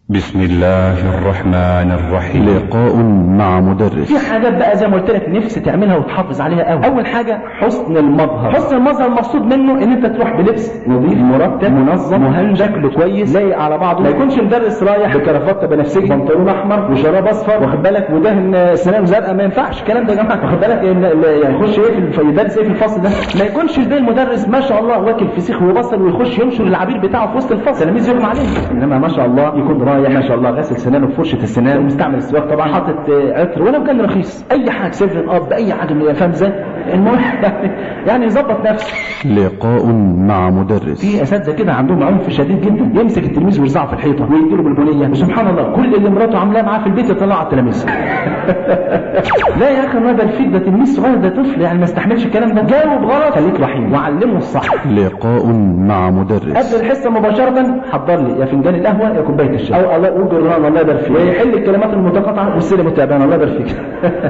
بسم الله الرحمن الرحيم لقاء مع مدرس في حاجات بقى زي ما قلت لك نفسي تعملها وتحافظ عليها قوي اول حاجه حسن المظهر حسن المظهر المقصود منه ان انت تروح بلبس نظيف مرتب منظم مهندم شكله كويس لايق على بعضه ما يكونش مدرس رايح بكرافته بنفسجي بنطلون احمر وشراب اصفر واخد بالك ودهن سنان زرقاء ما ينفعش الكلام ده يا جماعه واخد بالك إن ال- يعني يخش ايه في الف- يدرس ايه في الفصل ده ما يكونش زي المدرس ما شاء الله واكل فسيخ وبصل ويخش ينشر العبير بتاعه في وسط الفصل تلاميذ يغمى عليه انما ما شاء الله يكون رايح ما شاء الله غاسل سنانه بفرشه السنان ومستعمل السواك طبعا حاطط آه، عطر ولو كان رخيص اي حاجه سيفن اب اي حاجه من فاهم ازاي المهم يعني يعني يظبط نفسه لقاء مع مدرس في اساتذه كده عندهم عنف شديد جدا يمسك التلميذ ويرزعه في الحيطه ويديله بالبنيه وسبحان الله كل اللي مراته عاملاه معاه في البيت يطلعه على التلاميذ لا يا اخي ما ده الفيد ده تلميذ صغير ده طفل يعني ما استحملش الكلام ده جاوب غلط خليك رحيم وعلمه الصح لقاء مع مدرس قبل الحصه مباشره حضر لي يا فنجان القهوه يا كوبايه الشاي او الله قول جرنان الله يبارك فيك ويحل الكلمات المتقاطعه والسلم التعبان الله يبارك فيك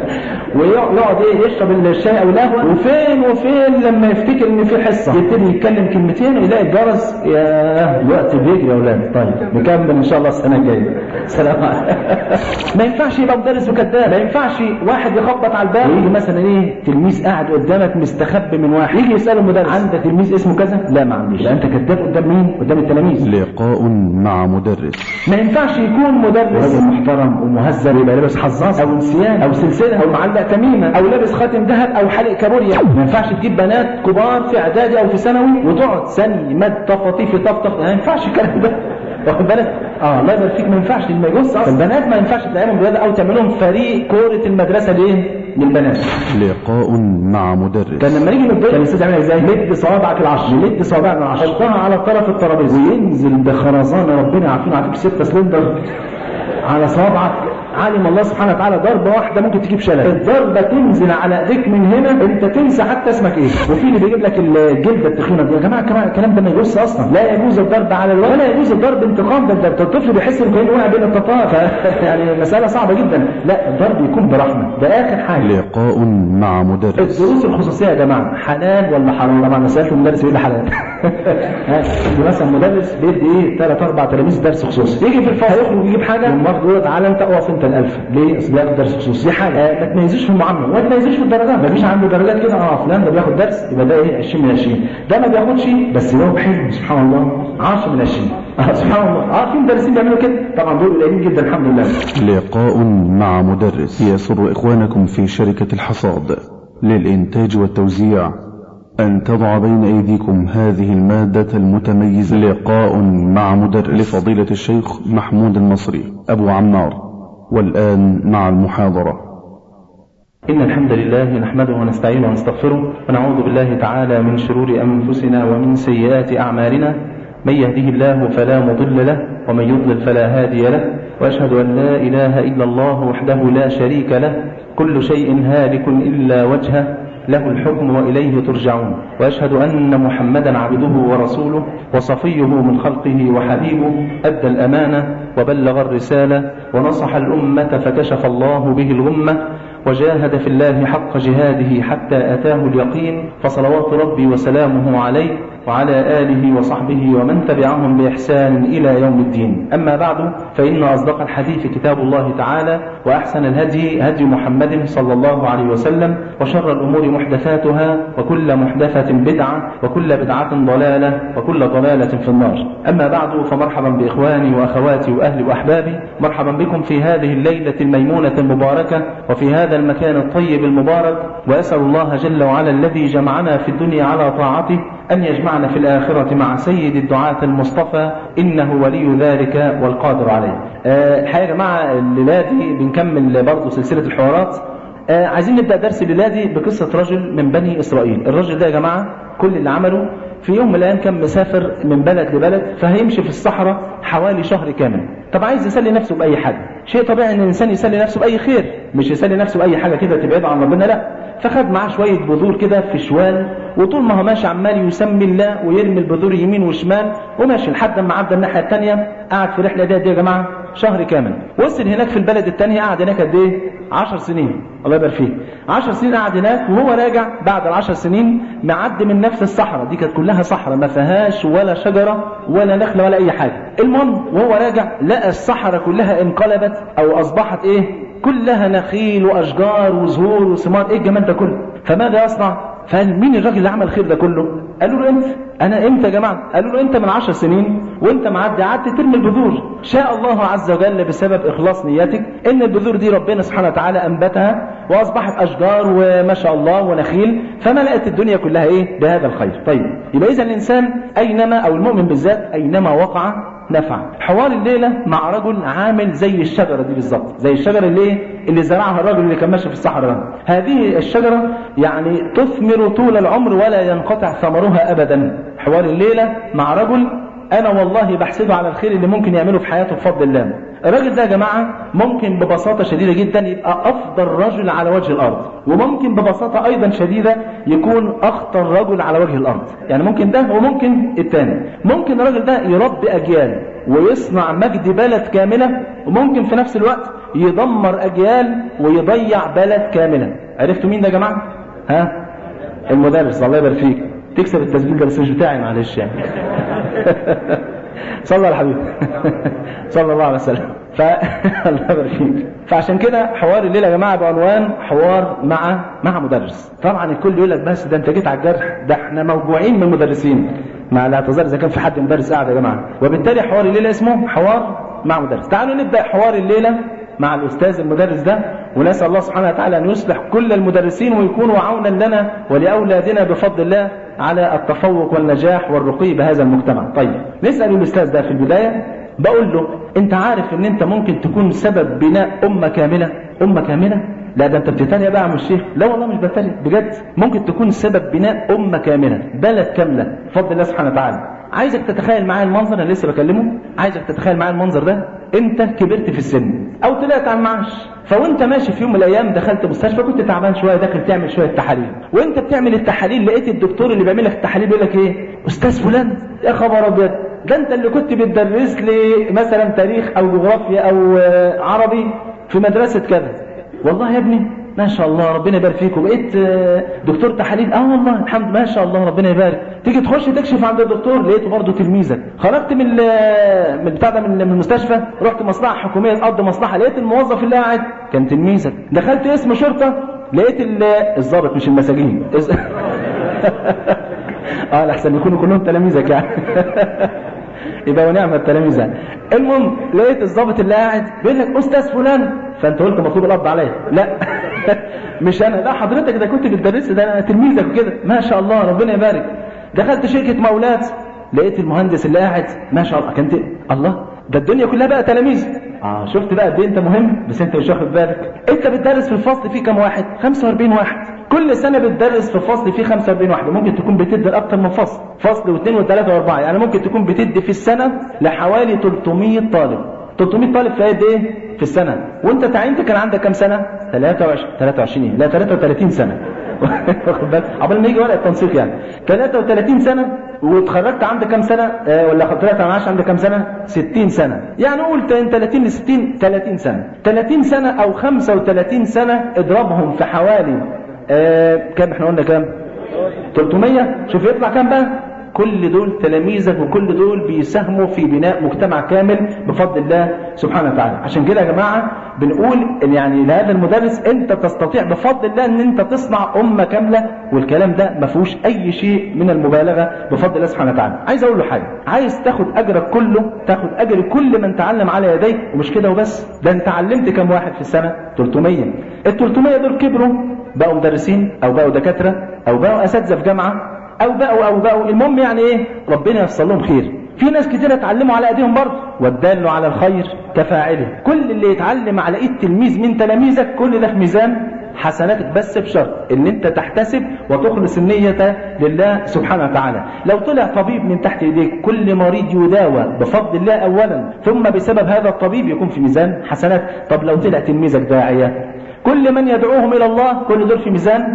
ويقعد ايه يشرب الشاي او القهوه وفين وفين لما يفتكر ان في حصه يبتدي يتكلم كلمتين ويلاقي الجرس يا الوقت بيجري يا اولاد طيب نكمل ان شاء الله السنه الجايه سلام عليكم. ما ينفعش يبقى مدرس وكذاب ما ينفعش واحد يخبط على الباب ويجي مثلا ايه تلميذ قاعد قدامك مستخبي من واحد يجي يساله المدرس عندك تلميذ اسمه كذا لا ما عنديش يبقى انت كذاب قدام مين قدام التلاميذ لقاء مع مدرس ما ينفعش يكون مدرس راجل محترم ومهذب يبقى لابس حظاظ او انسيان او سلسله او معلق تميمه او لابس خاتم ذهب او حلق كابوريا ما ينفعش تجيب بنات كبار في اعدادي او في ثانوي وتقعد ثاني مد طفطيف طفطف ما ينفعش الكلام ده واخد بالك اه الله يبارك فيك ما ينفعش ما يجوز اصلا البنات ما ينفعش تلاقيهم رياضه او تعمل لهم فريق كوره المدرسه ليه للبنات لقاء مع مدرس كان لما نيجي نبدا كان الاستاذ يعملها ازاي؟ مد صوابعك العشر مد صوابعك العشر حطها على طرف الترابيزه وينزل بخرزانه ربنا يعافينا ويعافيك 6 سلندر على صوابعك علم الله سبحانه وتعالى ضربة واحدة ممكن تجيب شلل الضربة تنزل على ايديك من هنا انت تنسى حتى اسمك ايه وفي اللي بيجيب لك الجلدة التخينة دي يا جماعة كمان الكلام ده ما يجوزش اصلا لا يجوز الضرب على الولد ولا يجوز الضرب انتقام ده ده الطفل بيحس انه كانه وقع بين التتار ف... يعني مسألة صعبة جدا لا الضرب يكون برحمة ده اخر حاجة لقاء مع مدرس الدروس الخصوصيه يا جماعه حلال ولا حرام طبعا انا سالت المدرس يقول لي حلال ها يجي مثلا مدرس بيدي ايه ثلاث اربع تلاميذ درس خصوصي يجي في الفصل يخرج يجيب حاجه يقوم واخده يقول تعالى انت اقف انت الالف ليه اصل بياخد درس خصوصي دي حاجه آه، ما تميزوش في المعامله وما تميزوش في الدرجات ما فيش عنده درجات كده اه فلان ده بياخد درس يبقى ده ايه 20 من 20 ده ما بياخدش بس جاوب حلو سبحان الله 10 من 20 اه سبحان الله اه في مدرسين بيعملوا كده طبعا دول قليلين جدا الحمد لله لقاء مع مدرس يسر إخوانكم في شركة الحصاد للإنتاج والتوزيع أن تضع بين أيديكم هذه المادة المتميزة لقاء مع مدرس لفضيلة الشيخ محمود المصري أبو عمار والآن مع المحاضرة إن الحمد لله نحمده ونستعينه ونستغفره ونعوذ بالله تعالى من شرور أنفسنا ومن سيئات أعمالنا من يهده الله فلا مضل له ومن يضلل فلا هادي له وأشهد أن لا إله إلا الله وحده لا شريك له كل شيء هالك إلا وجهه له الحكم وإليه ترجعون وأشهد أن محمدا عبده ورسوله وصفيه من خلقه وحبيبه أدى الأمانة وبلغ الرسالة ونصح الأمة فكشف الله به الغمة وجاهد في الله حق جهاده حتى أتاه اليقين فصلوات ربي وسلامه عليه وعلى آله وصحبه ومن تبعهم بإحسان إلى يوم الدين أما بعد فإن أصدق الحديث كتاب الله تعالى وأحسن الهدي هدي محمد صلى الله عليه وسلم وشر الأمور محدثاتها وكل محدثة بدعة وكل بدعة ضلالة وكل ضلالة في النار أما بعد فمرحبا بإخواني وأخواتي وأهلي وأحبابي مرحبا بكم في هذه الليلة الميمونة المباركة وفي هذا المكان الطيب المبارك وأسأل الله جل وعلا الذي جمعنا في الدنيا على طاعته أن يجمعنا في الآخرة مع سيد الدعاة المصطفى إنه ولي ذلك والقادر عليه أه الحقيقة يا جماعة الليلة دي بنكمل برضه سلسلة الحوارات أه عايزين نبدأ درس الليلة دي بقصة رجل من بني إسرائيل الرجل ده يا جماعة كل اللي عمله في يوم من الأيام كان مسافر من بلد لبلد فهيمشي في الصحراء حوالي شهر كامل طب عايز يسلي نفسه بأي حاجة شيء طبيعي ان الانسان يسلي نفسه باي خير مش يسلي نفسه باي حاجه كده تبعد عن ربنا لا فخد معاه شويه بذور كده في شوال وطول ما هو ماشي عمال يسمي الله ويرمي البذور يمين وشمال وماشي لحد ما عدى الناحيه الثانيه قعد في الرحله ديت يا جماعه شهر كامل وصل هناك في البلد الثانيه قعد هناك قد ايه 10 سنين الله يبارك فيه 10 سنين قعد هناك وهو راجع بعد العشر سنين معدي من نفس الصحراء دي كانت كلها صحراء ما فيهاش ولا شجره ولا نخله ولا اي حاجه المهم وهو راجع لقى الصحراء كلها انقلبت او اصبحت ايه كلها نخيل واشجار وزهور وثمار ايه الجمال ده كله فماذا يصنع فقال مين الراجل اللي عمل الخير ده كله قالوا له انت انا امتى يا جماعه قالوا له انت من عشر سنين وانت معدي قعدت ترمي البذور شاء الله عز وجل بسبب اخلاص نيتك ان البذور دي ربنا سبحانه وتعالى انبتها واصبحت اشجار وما شاء الله ونخيل فملأت الدنيا كلها ايه بهذا الخير طيب يبقى اذا الانسان اينما او المؤمن بالذات اينما وقع نفع حوار الليله مع رجل عامل زي الشجره دي بالظبط زي الشجره اللي اللي زرعها الرجل اللي كان ماشي في الصحراء هذه الشجره يعني تثمر طول العمر ولا ينقطع ثمرها ابدا حوار الليله مع رجل انا والله بحسده على الخير اللي ممكن يعمله في حياته بفضل الله الراجل ده يا جماعه ممكن ببساطه شديده جدا يبقى افضل رجل على وجه الارض وممكن ببساطه ايضا شديده يكون اخطر رجل على وجه الارض يعني ممكن ده وممكن الثاني ممكن الراجل ده يربي اجيال ويصنع مجد بلد كامله وممكن في نفس الوقت يدمر اجيال ويضيع بلد كامله عرفتوا مين ده يا جماعه ها المدرس الله يبارك فيك تكسب التسجيل ده بس مش بتاعي معلش يعني صلى على الحبيب صلى الله عليه وسلم ف الله يبارك فيك فعشان كده حوار الليله يا جماعه بعنوان حوار مع مع مدرس طبعا الكل يقول لك بس ده انت جيت على الجرح ده احنا موجوعين من المدرسين مع الاعتذار اذا كان في حد مدرس قاعد يا جماعه وبالتالي حوار الليله اسمه حوار مع مدرس تعالوا نبدا حوار الليله مع الاستاذ المدرس ده ونسال الله سبحانه وتعالى ان يصلح كل المدرسين ويكونوا عونا لنا ولاولادنا بفضل الله على التفوق والنجاح والرقي بهذا المجتمع. طيب نسال الاستاذ ده في البدايه بقول له انت عارف ان انت ممكن تكون سبب بناء امه كامله؟ امه كامله؟ لا ده انت بتتريق بقى يا عم الشيخ لا والله مش بتريق بجد ممكن تكون سبب بناء امه كامله بلد كامله بفضل الله سبحانه وتعالى عايزك تتخيل معايا المنظر انا لسه بكلمه عايزك تتخيل معايا المنظر ده انت كبرت في السن او طلعت على المعاش فوانت ماشي في يوم من الايام دخلت مستشفى كنت تعبان شويه داخل تعمل شويه تحاليل وانت بتعمل التحاليل لقيت الدكتور اللي بيعمل لك التحاليل بيقول لك ايه استاذ فلان يا خبر ابيض ده انت اللي كنت بتدرس لي مثلا تاريخ او جغرافيا او عربي في مدرسه كذا والله يا ابني ما شاء الله ربنا يبارك فيك وبقيت دكتور تحاليل اه والله الحمد ما شاء الله ربنا يبارك تيجي تخش تكشف عند الدكتور لقيته برضه تلميذك خرجت من من بتاع ده من المستشفى رحت مصلحه حكوميه تقضي مصلحه لقيت الموظف اللي قاعد كان تلميذك دخلت اسم شرطه لقيت الضابط مش المساجين اه لحسن يكونوا كلهم تلاميذك يعني يبقى ونعم التلاميذ يعني المهم لقيت الضابط اللي قاعد بيقول لك استاذ فلان فانت قلت مطلوب القبض عليا لا مش انا لا حضرتك ده كنت بتدرس ده انا تلميذك وكده ما شاء الله ربنا يبارك دخلت شركه مولات لقيت المهندس اللي قاعد ما شاء الله كانت الله ده الدنيا كلها بقى تلاميذ اه شفت بقى قد ايه انت مهم بس انت مش واخد بالك انت بتدرس في الفصل فيه كام واحد 45 واحد كل سنه بتدرس في فصل فيه 45 واحد ممكن تكون بتدي اكتر من فصل فصل واثنين وثلاثه واربعه يعني ممكن تكون بتدي في السنه لحوالي 300 طالب 300 طالب في قد ايه في السنه وانت تعينت كان عندك كام سنه 23 23 ايه لا 33 سنه واخد بالك عقبال ما يجي ورقه التنسيق يعني 33 سنه واتخرجت عندك كام سنه آه ولا طلعت معاش عندك كام سنه 60 سنه يعني قول 30 ل 60 30 سنه 30 سنه او 35 سنه اضربهم في حوالي آه كام احنا قلنا كام 300 شوف يطلع كام بقى كل دول تلاميذك وكل دول بيساهموا في بناء مجتمع كامل بفضل الله سبحانه وتعالى عشان كده يا جماعة بنقول إن يعني لهذا المدرس انت تستطيع بفضل الله ان انت تصنع أمة كاملة والكلام ده ما فيهوش اي شيء من المبالغة بفضل الله سبحانه وتعالى عايز اقول له حاجة عايز تاخد اجرك كله تاخد اجر كل من تعلم على يديك ومش كده وبس ده انت علمت كم واحد في السنة 300 ال 300 دول كبروا بقوا مدرسين او بقوا دكاترة او بقوا اساتذة في جامعة او بقوا او بقوا المهم يعني ايه ربنا ييسر لهم خير في ناس كتير اتعلموا على ايديهم برضه والدال على الخير كفاعله كل اللي يتعلم على ايد تلميذ من تلاميذك كل ده في ميزان حسناتك بس بشرط ان انت تحتسب وتخلص النية لله سبحانه وتعالى لو طلع طبيب من تحت ايديك كل مريض يداوى بفضل الله اولا ثم بسبب هذا الطبيب يكون في ميزان حسنات طب لو طلع تلميذك داعية كل من يدعوهم الى الله كل دول في ميزان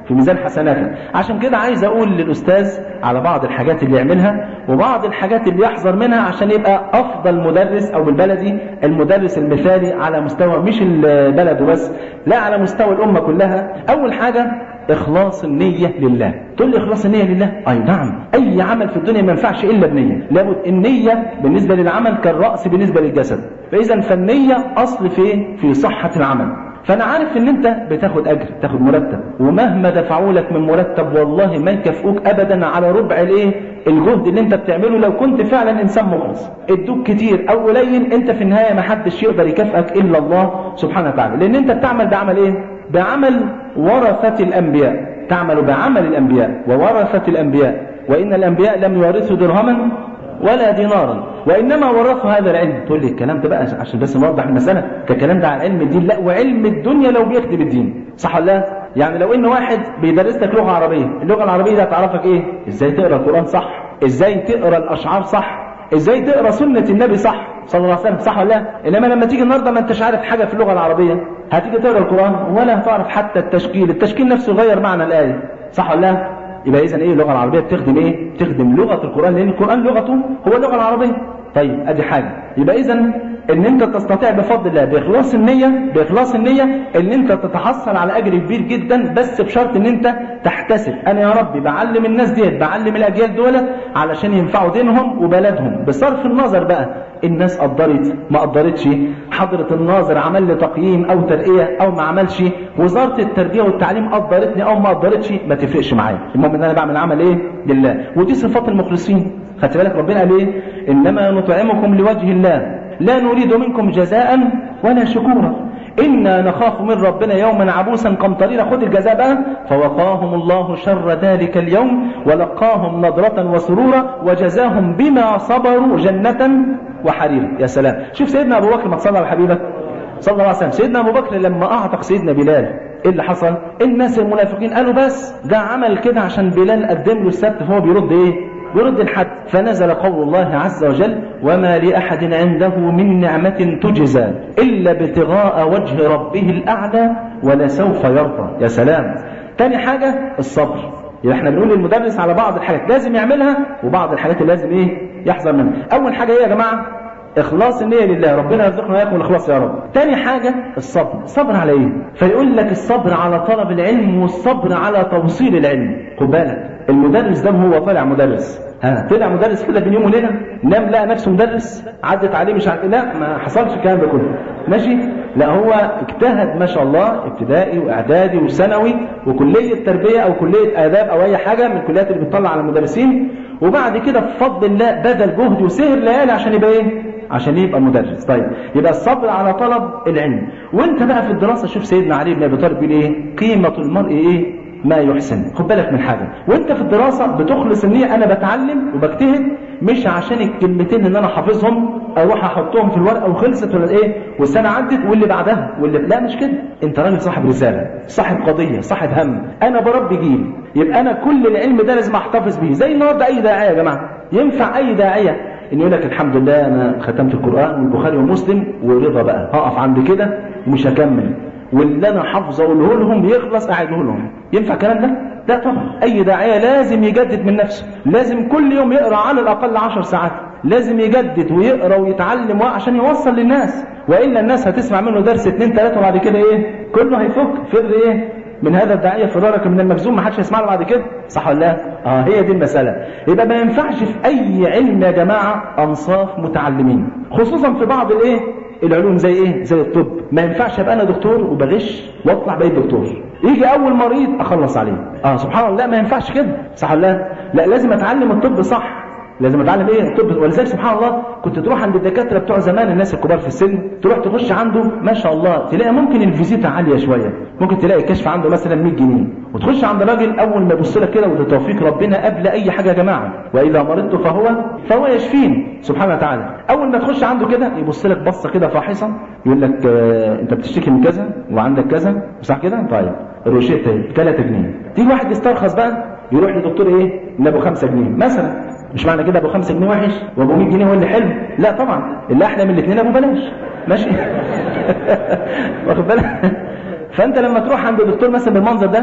في ميزان حسناتك عشان كده عايز اقول للاستاذ على بعض الحاجات اللي يعملها وبعض الحاجات اللي يحذر منها عشان يبقى افضل مدرس او بالبلدي المدرس المثالي على مستوى مش البلد وبس لا على مستوى الامه كلها اول حاجه اخلاص النيه لله تقول لي اخلاص النيه لله اي نعم اي عمل في الدنيا ما ينفعش الا بنيه لابد النيه بالنسبه للعمل كالراس بالنسبه للجسد فاذا فالنيه اصل في في صحه العمل فانا عارف ان انت بتاخد اجر تاخد مرتب ومهما دفعوا لك من مرتب والله ما يكافئوك ابدا على ربع الايه الجهد اللي انت بتعمله لو كنت فعلا انسان مخلص ادوك كتير او قليل انت في النهايه ما حدش يقدر يكافئك الا الله سبحانه وتعالى لان انت بتعمل بعمل ايه بعمل ورثه الانبياء تعمل بعمل الانبياء وورثه الانبياء وان الانبياء لم يورثوا درهما ولا دينارا وانما ورثوا هذا العلم تقول لي الكلام ده بقى عشان بس نوضح المساله ككلام ده عن علم الدين لا وعلم الدنيا لو بيخدم الدين صح ولا لا يعني لو ان واحد بيدرس لك لغه عربيه اللغه العربيه دي هتعرفك ايه ازاي تقرا القران صح ازاي تقرا الاشعار صح ازاي تقرا سنه النبي صح صلى الله عليه وسلم صح ولا لا انما لما تيجي النهارده ما انتش عارف حاجه في اللغه العربيه هتيجي تقرا القران ولا هتعرف حتى التشكيل التشكيل نفسه يغير معنى الايه صح ولا لا يبقى اذا ايه اللغه العربيه بتخدم ايه بتخدم لغه القران لان القران لغته هو اللغه العربيه طيب ادي حاجه يبقى اذا ان انت تستطيع بفضل الله باخلاص النيه باخلاص النيه ان انت تتحصل على اجر كبير جدا بس بشرط ان انت تحتسب انا يا ربي بعلم الناس ديت بعلم الاجيال دولت علشان ينفعوا دينهم وبلدهم بصرف النظر بقى الناس قدرت ما قدرتش حضرة الناظر عمل لي تقييم او ترقية او ما عملش وزارة التربية والتعليم قدرتني او ما قدرتش ما تفرقش معايا المهم ان انا بعمل عمل ايه لله ودي صفات المخلصين خدت بالك ربنا قال ايه انما نطعمكم لوجه الله لا نريد منكم جزاء ولا شكورا إنا نخاف من ربنا يوما عبوسا قمطريرا خد الجزاء بقى فوقاهم الله شر ذلك اليوم ولقاهم نضرة وسرورا وجزاهم بما صبروا جنة وحريرا يا سلام شوف سيدنا أبو بكر ما تصلى على حبيبك صلى الله عليه وسلم سيدنا أبو بكر لما أعتق سيدنا بلال ايه اللي حصل الناس المنافقين قالوا بس ده عمل كده عشان بلال قدم له السبت فهو بيرد ايه يرد الحد فنزل قول الله عز وجل وما لأحد عنده من نعمة تجزى إلا ابتغاء وجه ربه الأعلى ولسوف يرضى يا سلام تاني حاجة الصبر يعني احنا بنقول للمدرس على بعض الحاجات لازم يعملها وبعض الحاجات اللي لازم ايه يحذر منها اول حاجة ايه يا جماعة اخلاص النية لله ربنا يرزقنا وياكم الاخلاص يا رب تاني حاجة الصبر الصبر على ايه فيقول لك الصبر على طلب العلم والصبر على توصيل العلم خد بالك المدرس ده هو طالع مدرس ها طلع مدرس كده بين يوم وليله نام لقى نفسه مدرس عدت عليه مش عارف لا ما حصلش الكلام ده كله ماشي لا هو اجتهد ما شاء الله ابتدائي واعدادي وثانوي وكليه تربيه او كليه اداب او اي حاجه من الكليات اللي بتطلع على المدرسين وبعد كده بفضل الله بذل جهد وسهر ليالي عشان يبقى ايه عشان يبقى مدرس طيب يبقى الصبر على طلب العلم وانت بقى في الدراسه شوف سيدنا علي بن ابي طالب بيقول ايه قيمه المرء ايه ما يحسن خد بالك من حاجه وانت في الدراسه بتخلص النيه انا بتعلم وبجتهد مش عشان الكلمتين اللي انا حافظهم اروح احطهم في الورقه وخلصت ولا ايه والسنه عدت واللي بعدها واللي لا مش كده انت راجل صاحب رساله صاحب قضيه صاحب هم انا بربي جيل يبقى انا كل العلم ده لازم احتفظ بيه زي النهارده اي داعيه يا جماعه ينفع اي داعيه ان يقول لك الحمد لله انا ختمت القران والبخاري ومسلم ورضا بقى هقف عند كده ومش هكمل واللي انا حافظه اقوله لهم يخلص اعيده لهم ينفع الكلام ده لا طبعا اي داعيه لازم يجدد من نفسه لازم كل يوم يقرا على الاقل عشر ساعات لازم يجدد ويقرا ويتعلم عشان يوصل للناس والا الناس هتسمع منه درس اتنين تلاته وبعد كده ايه كله هيفك فر ايه من هذا الداعيه فرارك من المجزوم ما حدش يسمع له بعد كده صح ولا لا اه هي دي المساله يبقى ما ينفعش في اي علم يا جماعه انصاف متعلمين خصوصا في بعض الايه العلوم زي ايه زي الطب ما ينفعش ابقى انا دكتور وبغش واطلع بقيت دكتور يجي اول مريض اخلص عليه اه سبحان الله لا ما ينفعش كده صح ولا لا لا لازم اتعلم الطب صح لازم اتعلم ايه الطب ولذلك سبحان الله كنت تروح عند الدكاتره بتوع زمان الناس الكبار في السن تروح تخش عنده ما شاء الله تلاقي ممكن الفيزيتا عاليه شويه ممكن تلاقي الكشف عنده مثلا 100 جنيه وتخش عند راجل اول ما يبص لك كده وده توفيق ربنا قبل اي حاجه يا جماعه واذا مرضت فهو فهو يشفين سبحانه وتعالى اول ما تخش عنده كده يبص لك بصه كده فاحصه يقول لك آه انت بتشتكي من كذا وعندك كذا صح كده طيب الروشته ب 3 جنيه تيجي واحد يسترخص بقى يروح لدكتور ايه من ابو 5 جنيه مثلا مش معنى كده ابو 5 جنيه وحش وابو 100 جنيه هو اللي حلو لا طبعا اللي احلى من الاثنين ابو بلاش ماشي واخد بالك فانت لما تروح عند دكتور مثلا بالمنظر ده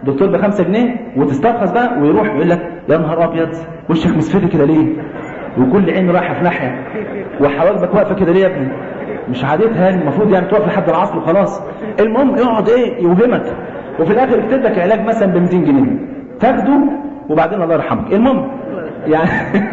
دكتور ب 5 جنيه وتسترخص بقى ويروح يقول لك يا نهار ابيض وشك مصفر كده ليه وكل عين رايحه في ناحيه وحواجبك واقفه كده ليه يا ابني مش عادتها المفروض يعني تقف لحد العصر وخلاص المهم يقعد ايه يوهمك وفي الاخر يكتب لك علاج مثلا ب 200 جنيه تاخده وبعدين الله يرحمك المهم يعني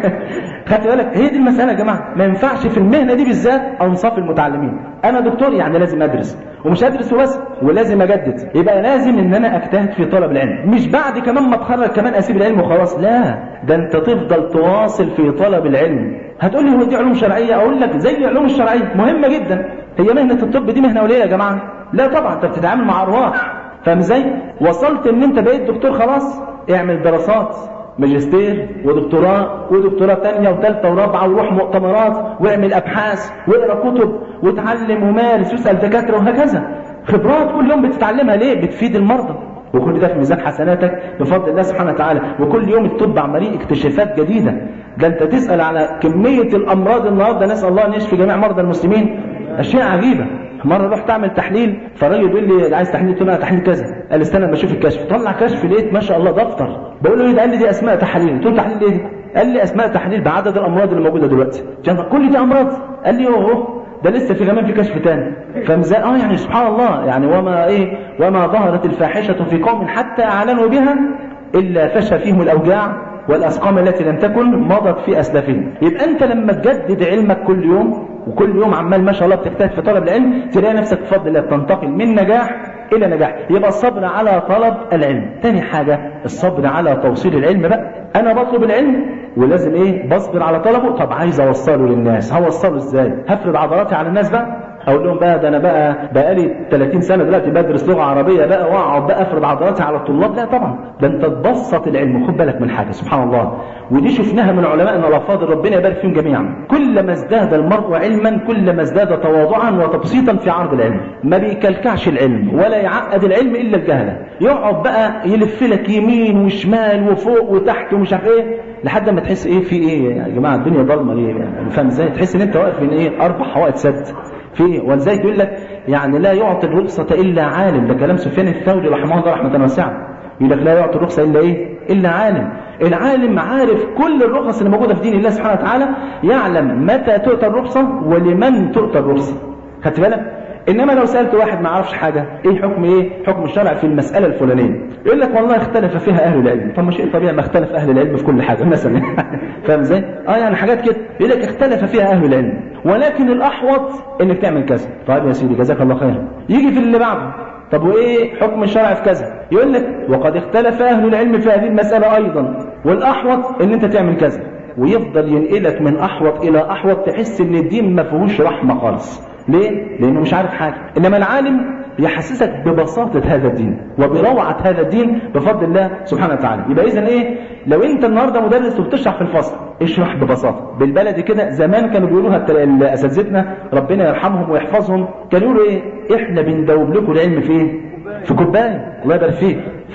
خدت بالك هي دي المسألة يا جماعة ما ينفعش في المهنة دي بالذات أنصاف المتعلمين أنا دكتور يعني لازم أدرس ومش أدرس وبس ولازم أجدد يبقى لازم إن أنا أجتهد في طلب العلم مش بعد كمان ما أتخرج كمان أسيب العلم وخلاص لا ده أنت تفضل تواصل في طلب العلم هتقول لي هو دي علوم شرعية أقول لك زي العلوم الشرعية مهمة جدا هي مهنة الطب دي مهنة قليلة يا جماعة لا طبعا أنت بتتعامل مع أرواح فاهم ازاي؟ وصلت إن أنت بقيت دكتور خلاص اعمل دراسات ماجستير ودكتوراه ودكتوراه ثانيه وثالثه ورابعه وروح مؤتمرات واعمل ابحاث واقرا كتب وتعلم ومارس واسال دكاتره وهكذا خبرات كل يوم بتتعلمها ليه بتفيد المرضى وكل ده في ميزان حسناتك بفضل الله سبحانه وتعالى وكل يوم الطب عمليه اكتشافات جديده ده انت تسال على كميه الامراض النهارده نسال الله ان يشفي جميع مرضى المسلمين اشياء عجيبه مره رحت اعمل تحليل فالراجل بيقول لي عايز تحليل قلت له تحليل كذا قال لي استنى اما اشوف الكشف طلع كشف لقيت ما شاء الله دفتر بقول له ايه ده قال لي دي اسماء تحاليل قلت له تحليل ايه دي؟ قال لي اسماء تحليل بعدد الامراض اللي موجوده دلوقتي كل دي امراض قال لي اوه ده لسه في كمان في كشف تاني فمزاء اه يعني سبحان الله يعني وما ايه وما ظهرت الفاحشه في قوم حتى اعلنوا بها الا فشى فيهم الاوجاع والاسقام التي لم تكن مضت في اسلافهم يبقى انت لما تجدد علمك كل يوم وكل يوم عمال ما شاء الله بتجتهد في طلب العلم تلاقي نفسك بفضل الله بتنتقل من نجاح الى نجاح يبقى الصبر على طلب العلم تاني حاجة الصبر على توصيل العلم بقى انا بطلب العلم ولازم ايه بصبر على طلبه طب عايز اوصله للناس هوصله ازاي هفرض عضلاتي على الناس بقى اقول لهم بقى ده انا بقى بقالي 30 سنه دلوقتي بدرس لغه عربيه بقى واقعد بقى افرض عضلاتي على الطلاب لا طبعا ده انت تبسط العلم خد بالك من حاجه سبحان الله ودي شفناها من علمائنا الافاضل ربنا يبارك فيهم جميعا كلما ازداد المرء علما كلما ازداد تواضعا وتبسيطا في عرض العلم ما بيكلكعش العلم ولا يعقد العلم الا الجهله يقعد بقى يلف لك يمين وشمال وفوق وتحت ومش عارف ايه لحد ما تحس ايه في ايه يا جماعه الدنيا ضلمه ليه يعني فاهم ازاي تحس ان انت واقف بين ايه اربع حوائط سد في ولذلك يقول لك يعني لا يعطي الرخصة إلا عالم ده كلام سفيان الثوري رحمه الله رحمة واسعة يقول لك لا يعطي الرخصة إلا إيه إلا عالم العالم عارف كل الرخص اللي موجودة في دين الله سبحانه وتعالى يعلم متى تؤتى الرخصة ولمن تؤتى الرخصة خدت بالك انما لو سالت واحد ما يعرفش حاجه ايه حكم ايه حكم الشرع في المساله الفلانيه يقول لك والله اختلف فيها اهل العلم طب ما شيء طبيعي ما اختلف اهل العلم في كل حاجه مثلا فاهم ازاي اه يعني حاجات كده يقول لك اختلف فيها اهل العلم ولكن الاحوط انك تعمل كذا طيب يا سيدي جزاك الله خير يجي في اللي بعده طب وايه حكم الشرع في كذا يقول لك وقد اختلف اهل العلم في هذه المساله ايضا والاحوط ان انت تعمل كذا ويفضل ينقلك من احوط الى احوط تحس ان الدين ما فيهوش رحمه خالص ليه؟ لأنه مش عارف حاجة إنما العالم يحسسك ببساطة هذا الدين وبروعة هذا الدين بفضل الله سبحانه وتعالى يبقى إذا إيه لو أنت النهاردة مدرس وبتشرح في الفصل اشرح ببساطة بالبلدي كده زمان كانوا بيقولوها أساتذتنا ربنا يرحمهم ويحفظهم كانوا يقولوا إيه إحنا بندوب لكم العلم في إيه في كوباية الله يبارك فيك ف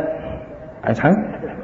عايز حاجة؟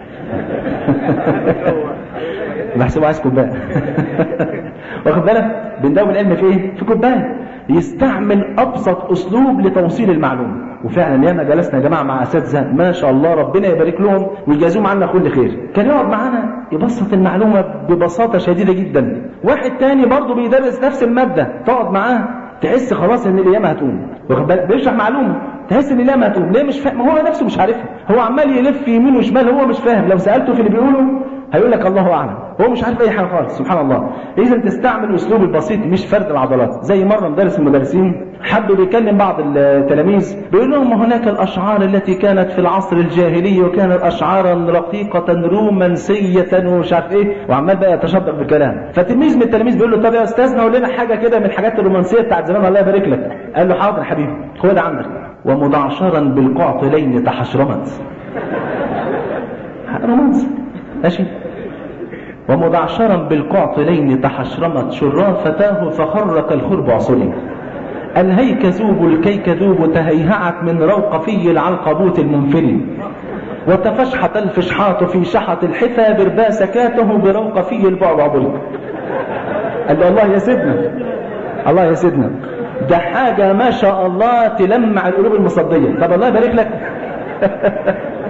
بحسبه عايز كوبايه واخد بالك بنداوم العلم في ايه في كوبايه يستعمل ابسط اسلوب لتوصيل المعلومه وفعلا ياما جلسنا يا جماعه مع اساتذه ما شاء الله ربنا يبارك لهم ويجازيهم عنا كل خير كان يقعد معانا يبسط المعلومه ببساطه شديده جدا واحد تاني برضه بيدرس نفس الماده تقعد معاه تحس خلاص ان الايام هتقوم واخد بالك بيشرح معلومه تحس ان الايام هتقوم ليه مش فاهم هو نفسه مش عارفها هو عمال يلف يمين وشمال هو مش فاهم لو سالته في اللي بيقوله هيقول لك الله اعلم هو مش عارف اي حاجه خالص سبحان الله اذا تستعمل اسلوب البسيط مش فرد العضلات زي مره مدرس المدرسين حب بيكلم بعض التلاميذ بيقول لهم هناك الاشعار التي كانت في العصر الجاهلي وكانت اشعارا رقيقه رومانسيه ومش عارف ايه وعمال بقى يتشبق بالكلام فتلميذ من التلاميذ بيقول له طب يا استاذنا قول لنا حاجه كده من الحاجات الرومانسيه بتاعت زمان الله يبارك لك قال له حاضر يا حبيبي خد عندك ومدعشرا بالقعطلين تحشرمت رومانسي ماشي ومدعشرا بالقعطلين تحشرمت شرافتاه فخرق الخرب عصري الهيك ذوب الكيك ذوب تهيهعت من روق في العنقبوت المنفل وتفشحت الفشحات في شحة الحثى بربا سكاته بروق في البعبع بلق قال له الله يا سيدنا الله يا سيدنا ده حاجة ما شاء الله تلمع القلوب المصدية طب الله يبارك لك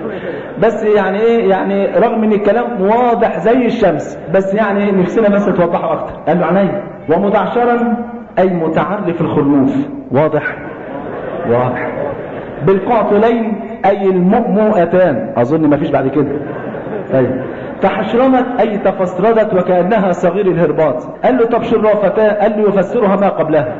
بس يعني ايه يعني رغم ان الكلام واضح زي الشمس بس يعني نفسنا بس توضحه اكتر قال له عينيا ومدعشرا اي متعرف الخلوف واضح واضح بالقعطلين اي المؤمؤتان اظن ما فيش بعد كده طيب تحشرمت اي تفسردت وكانها صغير الهرباط قال له طب شرافتان قال له يفسرها ما قبلها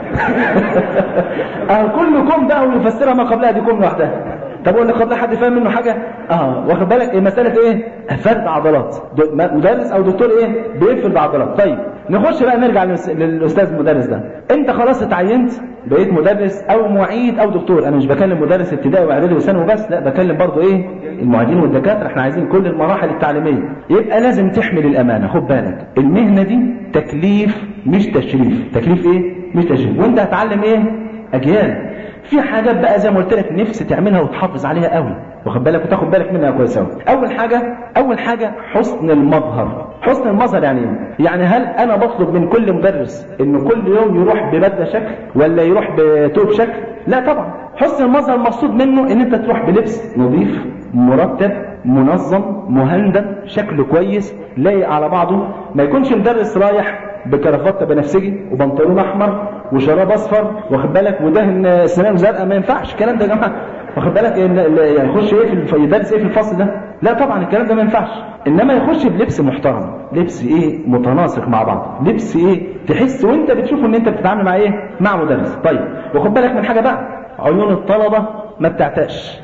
اه كل كوم بقى ويفسرها ما قبلها دي كوم لوحدها طب ولا قبلها حد فاهم منه حاجه اه واخد بالك إيه مساله ايه فرد عضلات دو- ما- مدرس او دكتور ايه بيفرد عضلات طيب نخش بقى نرجع للأس- للاستاذ المدرس ده انت خلاص اتعينت بقيت مدرس او معيد او دكتور انا مش بكلم مدرس ابتدائي واعدادي وثانوي بس لا بكلم برضو ايه المعيدين والدكاتره احنا عايزين كل المراحل التعليميه يبقى لازم تحمل الامانه خد بالك المهنه دي تكليف مش تشريف تكليف ايه مش تشريف وانت هتعلم ايه اجيال في حاجات بقى زي ما قلت لك نفسي تعملها وتحافظ عليها قوي واخد بالك وتاخد بالك منها كويس قوي اول حاجه اول حاجه حسن المظهر حسن المظهر يعني ايه يعني هل انا بطلب من كل مدرس انه كل يوم يروح ببدله شكل ولا يروح بتوب شكل لا طبعا حسن المظهر المقصود منه ان انت تروح بلبس نظيف مرتب منظم مهندم شكله كويس لايق على بعضه ما يكونش مدرس رايح بكرافته بنفسجي وبنطلون احمر وشراب اصفر واخد بالك ودهن سنان زرقاء ما ينفعش الكلام ده يا جماعه واخد بالك إيه ال- ال- يعني يخش ايه في الف... يدرس ايه في الفصل ده لا طبعا الكلام ده ما ينفعش انما يخش بلبس محترم لبس ايه متناسق مع بعض لبس ايه تحس وانت بتشوف ان انت بتتعامل مع ايه مع مدرس طيب وخد بالك من حاجه بقى عيون الطلبه ما بتعتقش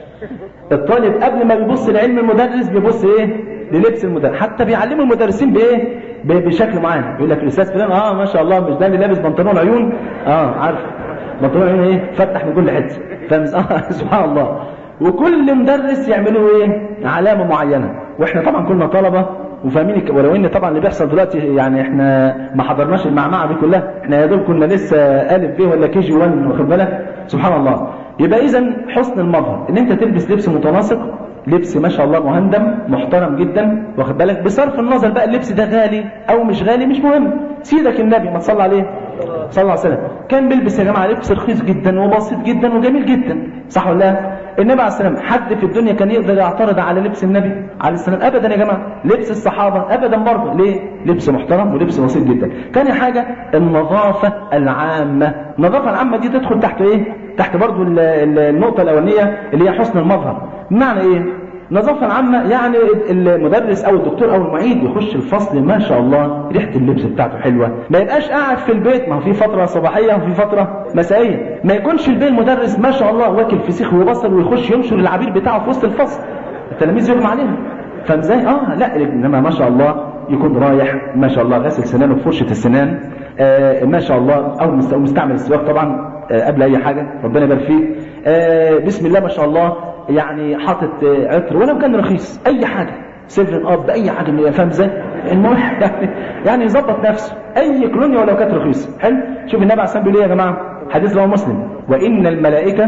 الطالب قبل ما بيبص لعلم المدرس بيبص ايه للبس المدرس حتى بيعلموا المدرسين بايه ب- بشكل معين يقول لك الاستاذ فلان اه ما شاء الله مش ده اللي لابس بنطلون عيون اه عارف بنطلون عيون ايه فتح من كل حته فاهم اه سبحان الله وكل مدرس يعملوا ايه علامه معينه واحنا طبعا كنا طلبه وفاهمين الك- ولو ان طبعا اللي بيحصل دلوقتي يعني احنا ما حضرناش المعمعه دي كلها احنا يا دوب كنا لسه الف ب ولا كي جي 1 واخد بالك سبحان الله يبقى اذا حسن المظهر ان انت تلبس لبس متناسق لبس ما شاء الله مهندم محترم جدا واخد بالك بصرف النظر بقى اللبس ده غالي او مش غالي مش مهم سيدك النبي ما تصلى عليه صلى الله عليه وسلم كان بيلبس يا جماعه لبس رخيص جدا وبسيط جدا وجميل جدا صح ولا لا النبي عليه السلام حد في الدنيا كان يقدر يعترض على لبس النبي عليه السلام ابدا يا جماعه لبس الصحابه ابدا برضه ليه لبس محترم ولبس بسيط جدا تاني حاجه النظافه العامه النظافه العامه دي تدخل تحت ايه تحت برضه ال- ال- النقطه الاولانيه اللي هي حسن المظهر معنى ايه النظافة العامة يعني المدرس أو الدكتور أو المعيد يخش الفصل ما شاء الله ريحة اللبس بتاعته حلوة ما يبقاش قاعد في البيت ما هو في فترة صباحية وفي فترة مسائية ما يكونش البيت المدرس ما شاء الله واكل فسيخ وبصل ويخش ينشر العبير بتاعه في وسط الفصل التلاميذ يغمى عليهم فاهم ازاي؟ اه لا انما ما شاء الله يكون رايح ما شاء الله غسل سنانه بفرشة السنان آه ما شاء الله او مست- مستعمل السواك طبعا آه قبل اي حاجة ربنا يبارك فيك آه بسم الله ما شاء الله يعني حاطط آه، عطر ولو كان رخيص اي حاجة سيفن اب اي حاجة من فاهم ازاي؟ المهم يعني يعني يظبط نفسه اي كولونيا ولو كانت رخيصة حلو شوف النبي عليه الصلاه والسلام بيقول ايه يا جماعة حديث رواه مسلم وان الملائكة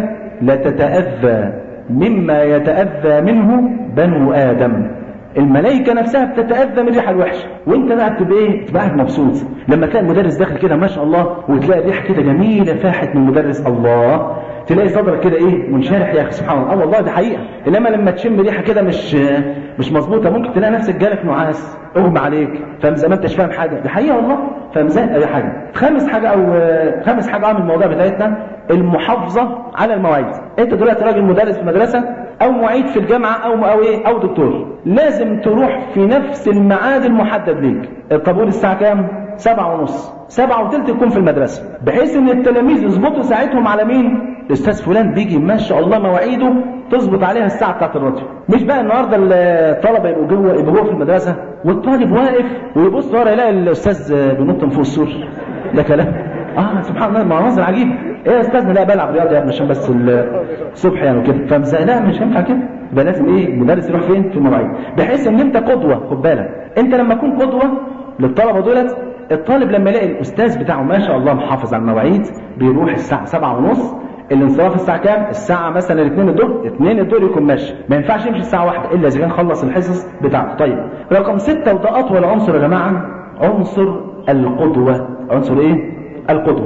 لتتأذى مما يتأذى منه بنو آدم الملائكة نفسها بتتأذى من الريحة الوحشة وانت بقى بتبقى ايه تبقى قاعد مبسوط لما تلاقي المدرس داخل كده ما شاء الله وتلاقي ريحة كده جميلة فاحت من المدرس الله تلاقي صدرك كده ايه منشرح يا اخي سبحان الله اه والله دي حقيقة انما لما تشم ريحة كده مش مش مظبوطة ممكن تلاقي نفسك جالك نعاس اغمى عليك فاهم زي ما انتش فاهم حاجة دي حقيقة والله فاهم ازاي اي حاجة خامس حاجة او خامس حاجة عامل الموضوع بتاعتنا المحافظة على المواعيد انت دلوقتي راجل مدرس في مدرسة او معيد في الجامعة او او ايه او دكتور لازم تروح في نفس الميعاد المحدد ليك الطابور الساعة كام سبعة ونص سبعة وتلت تكون في المدرسة بحيث ان التلاميذ يظبطوا ساعتهم على مين الاستاذ فلان بيجي ما شاء الله مواعيده تظبط عليها الساعة بتاعت الراديو مش بقى النهارده الطلبة يبقوا جوه يبقوا جوه في المدرسة والطالب واقف ويبص ورا يلاقي الاستاذ بينط من فوق السور ده كلام اه سبحان الله مناظر عجيبه ايه يا استاذنا لا بلعب رياضه يا ابني عشان بس الصبح يعني وكده فاهم ازاي؟ لا مش هينفع كده يبقى لازم ايه المدرس يروح فين في المواعيد بحيث ان انت قدوه خد بالك انت لما تكون قدوه للطلبه دولت الطالب لما يلاقي الاستاذ بتاعه ما شاء الله محافظ على المواعيد بيروح الساعه 7 ونص الانصراف الساعه كام الساعه مثلا 2 الظهر 2 الظهر يكون ماشي ما ينفعش يمشي الساعه 1 الا اذا كان خلص الحصص بتاعته طيب رقم 6 وده اطول عنصر يا جماعه عنصر القدوه عنصر ايه القدوه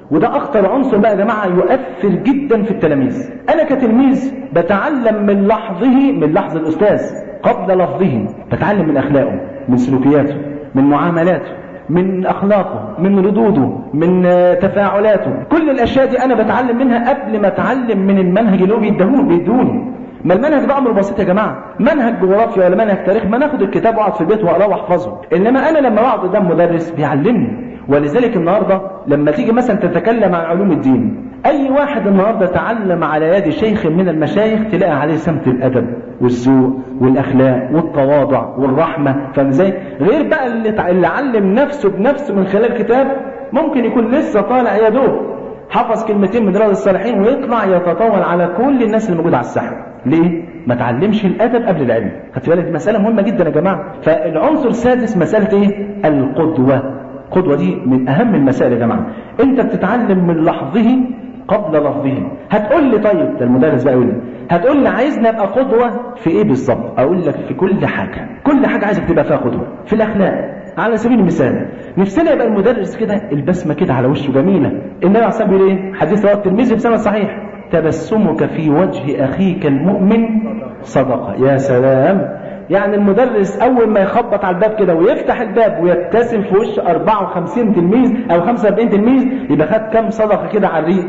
وده اكتر عنصر بقى يا جماعه يؤثر جدا في التلاميذ انا كتلميذ بتعلم من لحظه من لحظ الاستاذ قبل لفظه بتعلم من اخلاقه من سلوكياته من معاملاته من اخلاقه من ردوده من تفاعلاته كل الاشياء دي انا بتعلم منها قبل ما اتعلم من المنهج اللي هو بيديهوني بيدوني ما المنهج ده امر بسيط يا جماعه منهج جغرافيا ولا منهج تاريخ ما ناخد الكتاب واقعد في البيت واقراه واحفظه انما انا لما اقعد قدام مدرس بيعلمني ولذلك النهارده لما تيجي مثلا تتكلم عن علوم الدين اي واحد النهارده تعلم على يد شيخ من المشايخ تلاقي عليه سمت الادب والذوق والاخلاق والتواضع والرحمه فاهم ازاي غير بقى اللي, اللي علم نفسه بنفسه من خلال كتاب ممكن يكون لسه طالع يا دوب حفظ كلمتين من رياض الصالحين ويطلع يتطاول على كل الناس اللي موجوده على الساحه ليه ما تعلمش الادب قبل العلم خدت بالك دي مساله مهمه جدا يا جماعه فالعنصر السادس مساله ايه القدوه القدوه دي من اهم المسائل يا جماعه انت بتتعلم من لحظه قبل لفظه هتقول لي طيب ده المدرس بقى يقول لي هتقول لي عايزني ابقى قدوه في ايه بالظبط اقول لك في كل حاجه كل حاجه عايزك تبقى فيها قدوه في الاخلاق على سبيل المثال نفسنا يبقى المدرس كده البسمه كده على وشه جميله النبي عليه الصلاه والسلام ايه حديث رواه الترمذي بسند صحيح تبسمك في وجه اخيك المؤمن صدقه يا سلام يعني المدرس اول ما يخبط على الباب كده ويفتح الباب ويبتسم في وش 54 تلميذ او 45 تلميذ يبقى خد كام صدقه كده على الريق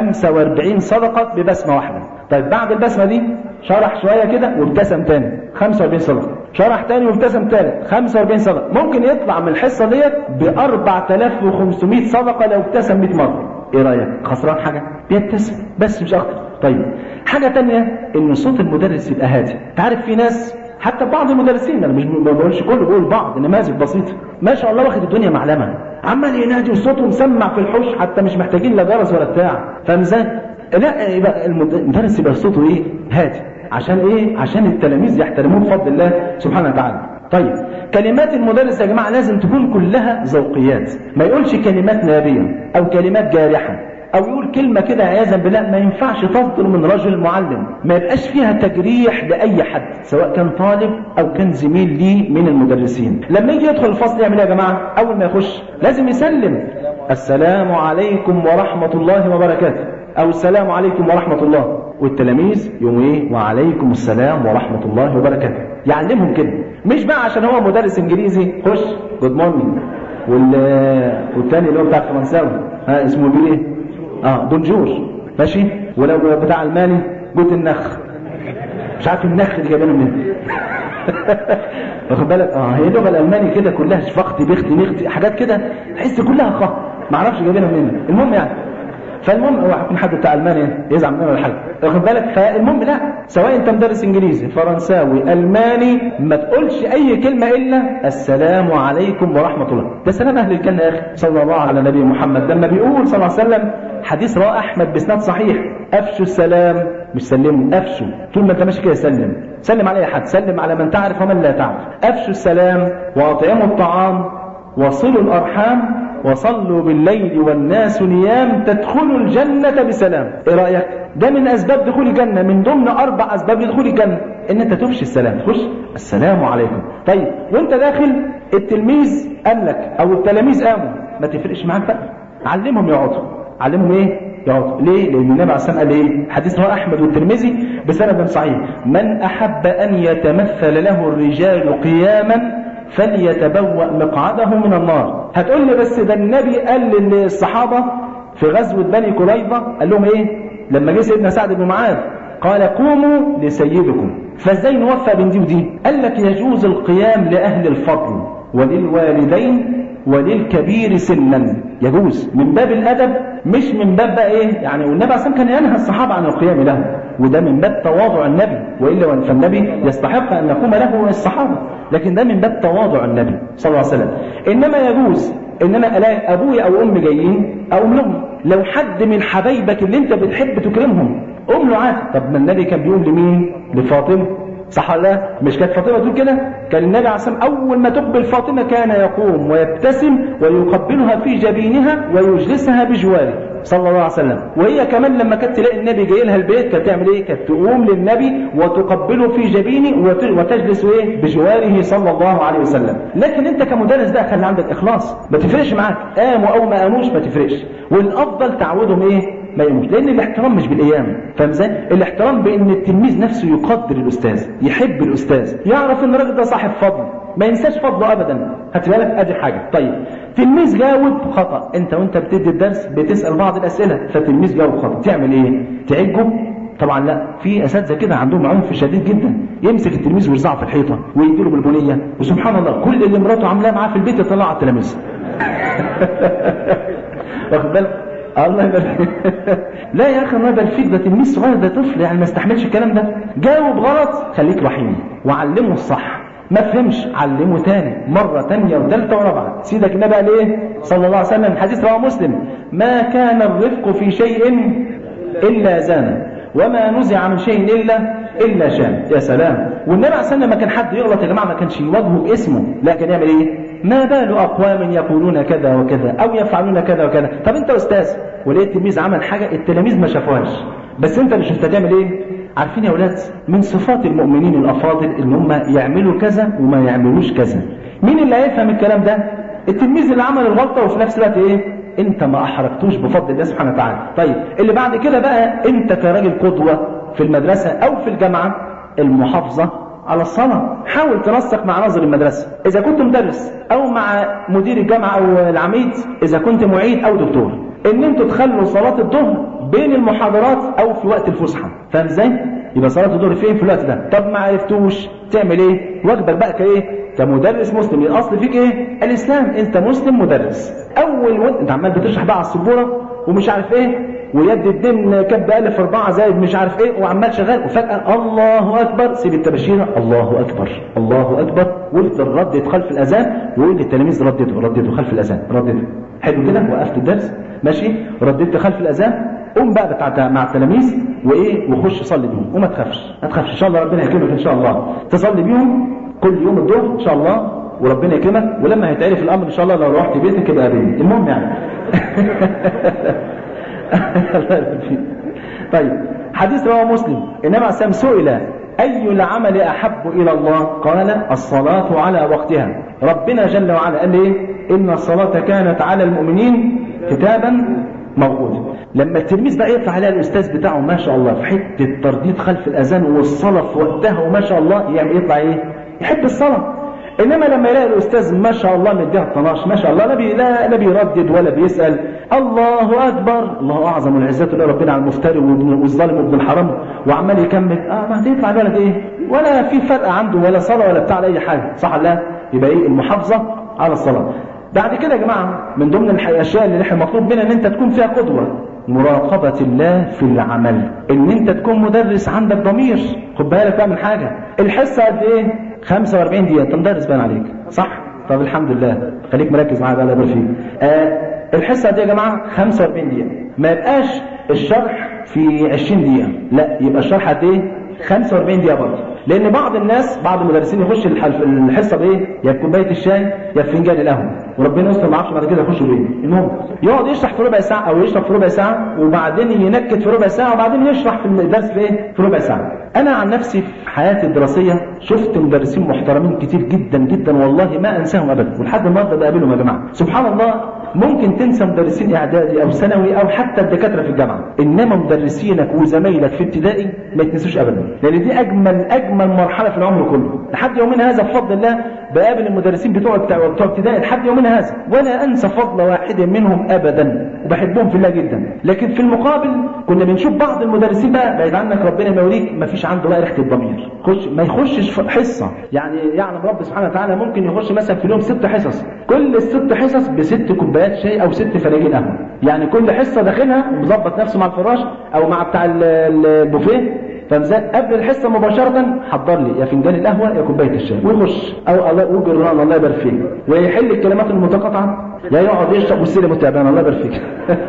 45 صدقه ببسمه واحده طيب بعد البسمه دي شرح شويه كده وابتسم تاني 45 صدقه شرح تاني وابتسم تالت 45 صدقه ممكن يطلع من الحصه ديت ب 4500 صدقه لو ابتسم 100 مره ايه رايك خسران حاجه بيبتسم بس مش اكتر طيب حاجه تانية ان صوت المدرس يبقى هادي تعرف في ناس حتى بعض المدرسين انا مش ما بقولش كله بقول بعض نماذج بسيطه ما شاء الله واخد الدنيا معلمه عمال ينادي وصوته مسمع في الحوش حتى مش محتاجين لا جرس ولا بتاع فاهم ازاي؟ لا يبقى المدرس يبقى صوته ايه؟ هادي عشان ايه؟ عشان التلاميذ يحترموه بفضل الله سبحانه وتعالى. طيب كلمات المدرس يا جماعه لازم تكون كلها ذوقيات ما يقولش كلمات نابيه او كلمات جارحه او يقول كلمه كده عياذا بالله ما ينفعش تصدر من رجل معلم ما يبقاش فيها تجريح لاي حد سواء كان طالب او كان زميل ليه من المدرسين لما يجي يدخل الفصل يعمل ايه يا جماعه اول ما يخش لازم يسلم السلام عليكم ورحمه الله وبركاته او السلام عليكم ورحمه الله والتلاميذ يقوموا ايه وعليكم السلام ورحمه الله وبركاته يعلمهم كده مش بقى عشان هو مدرس انجليزي خش جود مورنينج وال والتاني اللي هو بتاع الفرنساوي ها اسمه بيه ايه اه بونجور ماشي ولو بتاع الماني جوت النخ مش عارف النخ دي جايبينها منين واخد بالك اه هي اللغه الالماني كده كلها شفخت بخت نخت حاجات كده تحس كلها خ ما اعرفش جايبينها منين المهم يعني فالمهم هو هيكون حد بتاع المانيا يزعل مننا ولا حاجه واخد بالك فالمهم لا سواء انت مدرس انجليزي فرنساوي الماني ما تقولش اي كلمه الا السلام عليكم ورحمه الله ده سلام اهل الجنه يا اخي صلى الله على نبي محمد لما بيقول صلى الله عليه وسلم حديث رواه احمد باسناد صحيح افشوا السلام مش سلموا افشوا طول ما انت ماشي كده سلم سلم على اي حد سلم على من تعرف ومن لا تعرف افشوا السلام واطعموا الطعام وصلوا الارحام وصلوا بالليل والناس نيام تدخلوا الجنة بسلام ايه رأيك ده من اسباب دخول الجنة من ضمن اربع اسباب لدخول الجنة ان انت تفشي السلام تخش السلام عليكم طيب وانت داخل التلميذ قال لك او التلاميذ قاموا ما تفرقش معاك بقى علمهم يقعدوا علمهم ايه يقعدوا ليه لان النبي عليه الصلاه والسلام قال ايه حديث رواه احمد والترمذي بسند صحيح من احب ان يتمثل له الرجال قياما فليتبوأ مقعده من النار هتقول لي بس ده النبي قال للصحابة في غزوة بني قريظة قال لهم ايه لما جه سيدنا سعد بن معاذ قال قوموا لسيدكم فازاي نوفى بين دي ودي قال لك يجوز القيام لأهل الفضل وللوالدين وللكبير سنا يجوز من باب الادب مش من باب بقى ايه يعني والنبي عليه الصلاه كان ينهى الصحابه عن القيام له وده من باب تواضع النبي والا فالنبي يستحق ان يقوم له الصحابه لكن ده من باب تواضع النبي صلى الله عليه وسلم انما يجوز ان انا الاقي ابويا او امي جايين اقوم لهم لو حد من حبايبك اللي انت بتحب تكرمهم قوم له عادي طب ما النبي كان بيقول لمين لفاطمه صح ولا لا مش كانت فاطمه تقول كده كان النبي عليه الصلاه اول ما تقبل فاطمه كان يقوم ويبتسم ويقبلها في جبينها ويجلسها بجواره صلى الله عليه وسلم وهي كمان لما كانت تلاقي النبي جاي لها البيت كانت تعمل ايه كانت تقوم للنبي وتقبله في جبينه وت- وتجلس ايه بجواره صلى الله عليه وسلم لكن انت كمدرس بقى خلي عندك اخلاص ما تفرقش معاك قاموا او ما قاموش ما تفرقش والافضل تعودهم ايه ما يقوموش لان الاحترام مش بالايام فاهم ازاي الاحترام بان التلميذ نفسه يقدر الاستاذ يحب الاستاذ يعرف ان الراجل ده صاحب فضل ما ينساش فضله ابدا هات بالك ادي حاجه طيب تلميذ جاوب خطا انت وانت بتدي الدرس بتسال بعض الاسئله فتلميذ جاوب خطا تعمل ايه تعجه طبعا لا في اساتذه كده عندهم عنف شديد جدا يمسك التلميذ ويرزعه في الحيطه ويديله بالبنيه وسبحان الله كل اللي مراته عاملاه معاه في البيت يطلعه على التلاميذ واخد بالك الله يبارك فيك. لا يا اخي الله يبارك فيك ده تلميذ صغير ده طفل يعني ما يستحملش الكلام ده جاوب غلط خليك رحيم وعلمه الصح ما فهمش علمه تاني مرة تانية وثالثة ورابعة سيدك النبي قال ايه صلى الله عليه وسلم حديث رواه مسلم ما كان الرفق في شيء إلا زانه وما نزع من شيء إلا إلا شان يا سلام والنبي عليه الصلاة والسلام لما كان حد يغلط يا جماعة ما كانش يواجهه باسمه لا كان يعمل ايه ما بال أقوام يقولون كذا وكذا أو يفعلون كذا وكذا طب أنت أستاذ ولقيت التلميذ عمل حاجة التلاميذ ما شافوهاش بس أنت اللي شفتها تعمل إيه عارفين يا أولاد من صفات المؤمنين الأفاضل إن هم يعملوا كذا وما يعملوش كذا مين اللي هيفهم الكلام ده التلميذ اللي عمل الغلطة وفي نفس الوقت إيه انت ما احرجتوش بفضل الله سبحانه وتعالى طيب اللي بعد كده بقى انت كراجل قدوة في المدرسة او في الجامعة المحافظة على الصلاة حاول تنسق مع ناظر المدرسة إذا كنت مدرس أو مع مدير الجامعة أو العميد إذا كنت معيد أو دكتور إن أنتوا تخلوا صلاة الظهر بين المحاضرات أو في وقت الفسحة فاهم إزاي؟ يبقى صلاة الظهر فين في الوقت ده طب ما عرفتوش تعمل إيه؟ واجبك بقى كإيه؟ كمدرس مسلم الأصل فيك إيه؟ الإسلام أنت مسلم مدرس أول وقت أنت عمال بتشرح بقى على السبورة ومش عارف إيه ويد الدين كب ألف أربعة زائد مش عارف إيه وعمال شغال وفجأة الله أكبر سيب التبشيرة الله أكبر الله أكبر وافضل ردد خلف الأذان وقول للتلاميذ رددوا رددوا خلف الأذان رددوا حلو كده وقفت الدرس ماشي رددت خلف الأذان قوم بقى بتاع مع التلاميذ وايه وخش صلي بيهم وما تخافش ما تخافش ان شاء الله ربنا يكرمك ان شاء الله تصلي بيهم كل يوم الظهر ان شاء الله وربنا يكرمك ولما هيتعرف الامر ان شاء الله لو رحت بيتك يبقى قابلني المهم يعني الله يبارك فيك. طيب حديث رواه مسلم انما سام سئل اي العمل احب الى الله قال الصلاه على وقتها ربنا جل وعلا قال ايه ان الصلاه كانت على المؤمنين كتابا موجودا لما التلميذ بقى يطلع عليها الاستاذ بتاعه ما شاء الله في حته ترديد خلف الاذان والصلاه في وقتها وما شاء الله يعني يطلع ايه يحب الصلاه انما لما يلاقي الاستاذ ما شاء الله مديها الطناش ما شاء الله لا بي لا لا بيردد ولا بيسال الله اكبر الله اعظم العزات اللي ربنا على المفتري والظالم وابن الحرام وعمال يكمل اه ما هتطلع الولد ايه ولا في فرق عنده ولا صلاه ولا بتاع اي حاجه صح ولا لا يبقى ايه المحافظه على الصلاه بعد كده يا جماعه من ضمن الاشياء اللي احنا مطلوب منها ان انت تكون فيها قدوه مراقبة الله في العمل ان انت تكون مدرس عندك ضمير خد بالك بقى من حاجة الحصة قد ايه 45 دقيقة انت مدرس باين عليك صح طب الحمد لله خليك مركز معايا بقى الله فيك آه الحصة قد ايه يا جماعة 45 دقيقة ما يبقاش الشرح في 20 دقيقة لا يبقى الشرح قد ايه 45 دقيقة برضه لان بعض الناس بعض المدرسين يخش الحصه بايه يا بكوبايه الشاي يا بفنجان القهوه وربنا يستر ما اعرفش بعد كده يخشوا بايه المهم يقعد يشرح في ربع ساعه او يشرح في ربع ساعه وبعدين ينكت في ربع ساعه وبعدين يشرح في الدرس في ايه في ربع ساعه انا عن نفسي في حياتي الدراسيه شفت مدرسين محترمين كتير جدا جدا والله ما انساهم ابدا ولحد النهارده بقابلهم يا جماعه سبحان الله ممكن تنسى مدرسين اعدادي او ثانوي او حتى الدكاتره في الجامعه انما مدرسينك وزمايلك في ابتدائي ما يتنسوش ابدا لان دي اجمل اجمل مرحله في العمر كله لحد يومنا هذا بفضل الله بقابل المدرسين بتوع بتوع بتوع ابتدائي لحد يومنا هذا ولا انسى فضل واحد منهم ابدا وبحبهم في الله جدا لكن في المقابل كنا بنشوف بعض المدرسين بقى بعيد عنك ربنا ما يوريك ما فيش عنده بقى ريحه الضمير خش ما يخشش في حصه يعني يعلم رب سبحانه وتعالى ممكن يخش مثلا في اليوم ست حصص كل الست حصص بست كوبايات شاي او ست فناجين قهوه يعني كل حصه داخلها مظبط نفسه مع الفراش او مع بتاع البوفيه فمزاج قبل الحصه مباشره حضر لي يا فنجان القهوه يا كوبايه الشاي ويخش او الله وجران الله يبارك فيك ويحل الكلمات المتقاطعه يا يقعد يشرب والسيره متعبان الله يبارك فيك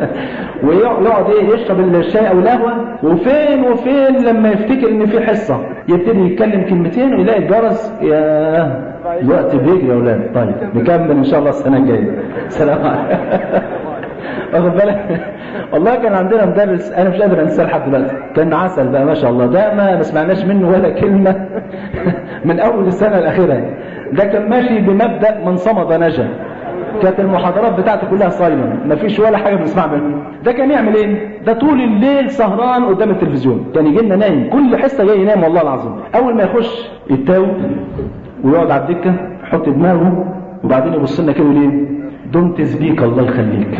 ويقعد ايه يشرب الشاي او القهوه وفين وفين لما يفتكر ان في حصه يبتدي يتكلم كلمتين ويلاقي الجرس يا الوقت بيجري يا اولاد طيب نكمل ان شاء الله السنه الجايه سلام عليكم واخد بالك والله كان عندنا مدرس انا مش قادر انساه لحد دلوقتي كان عسل بقى ما شاء الله ده ما ما سمعناش منه ولا كلمه من اول السنه الاخيره ده كان ماشي بمبدا من صمد نجا كانت المحاضرات بتاعته كلها صايمه ما فيش ولا حاجه بنسمعها منه ده كان يعمل ايه ده طول الليل سهران قدام التلفزيون كان يجي لنا نايم كل حصه جاي ينام والله العظيم اول ما يخش يتاوب ويقعد على الدكه يحط دماغه وبعدين يبص لنا كده ويقول ايه دونت سبيك الله يخليك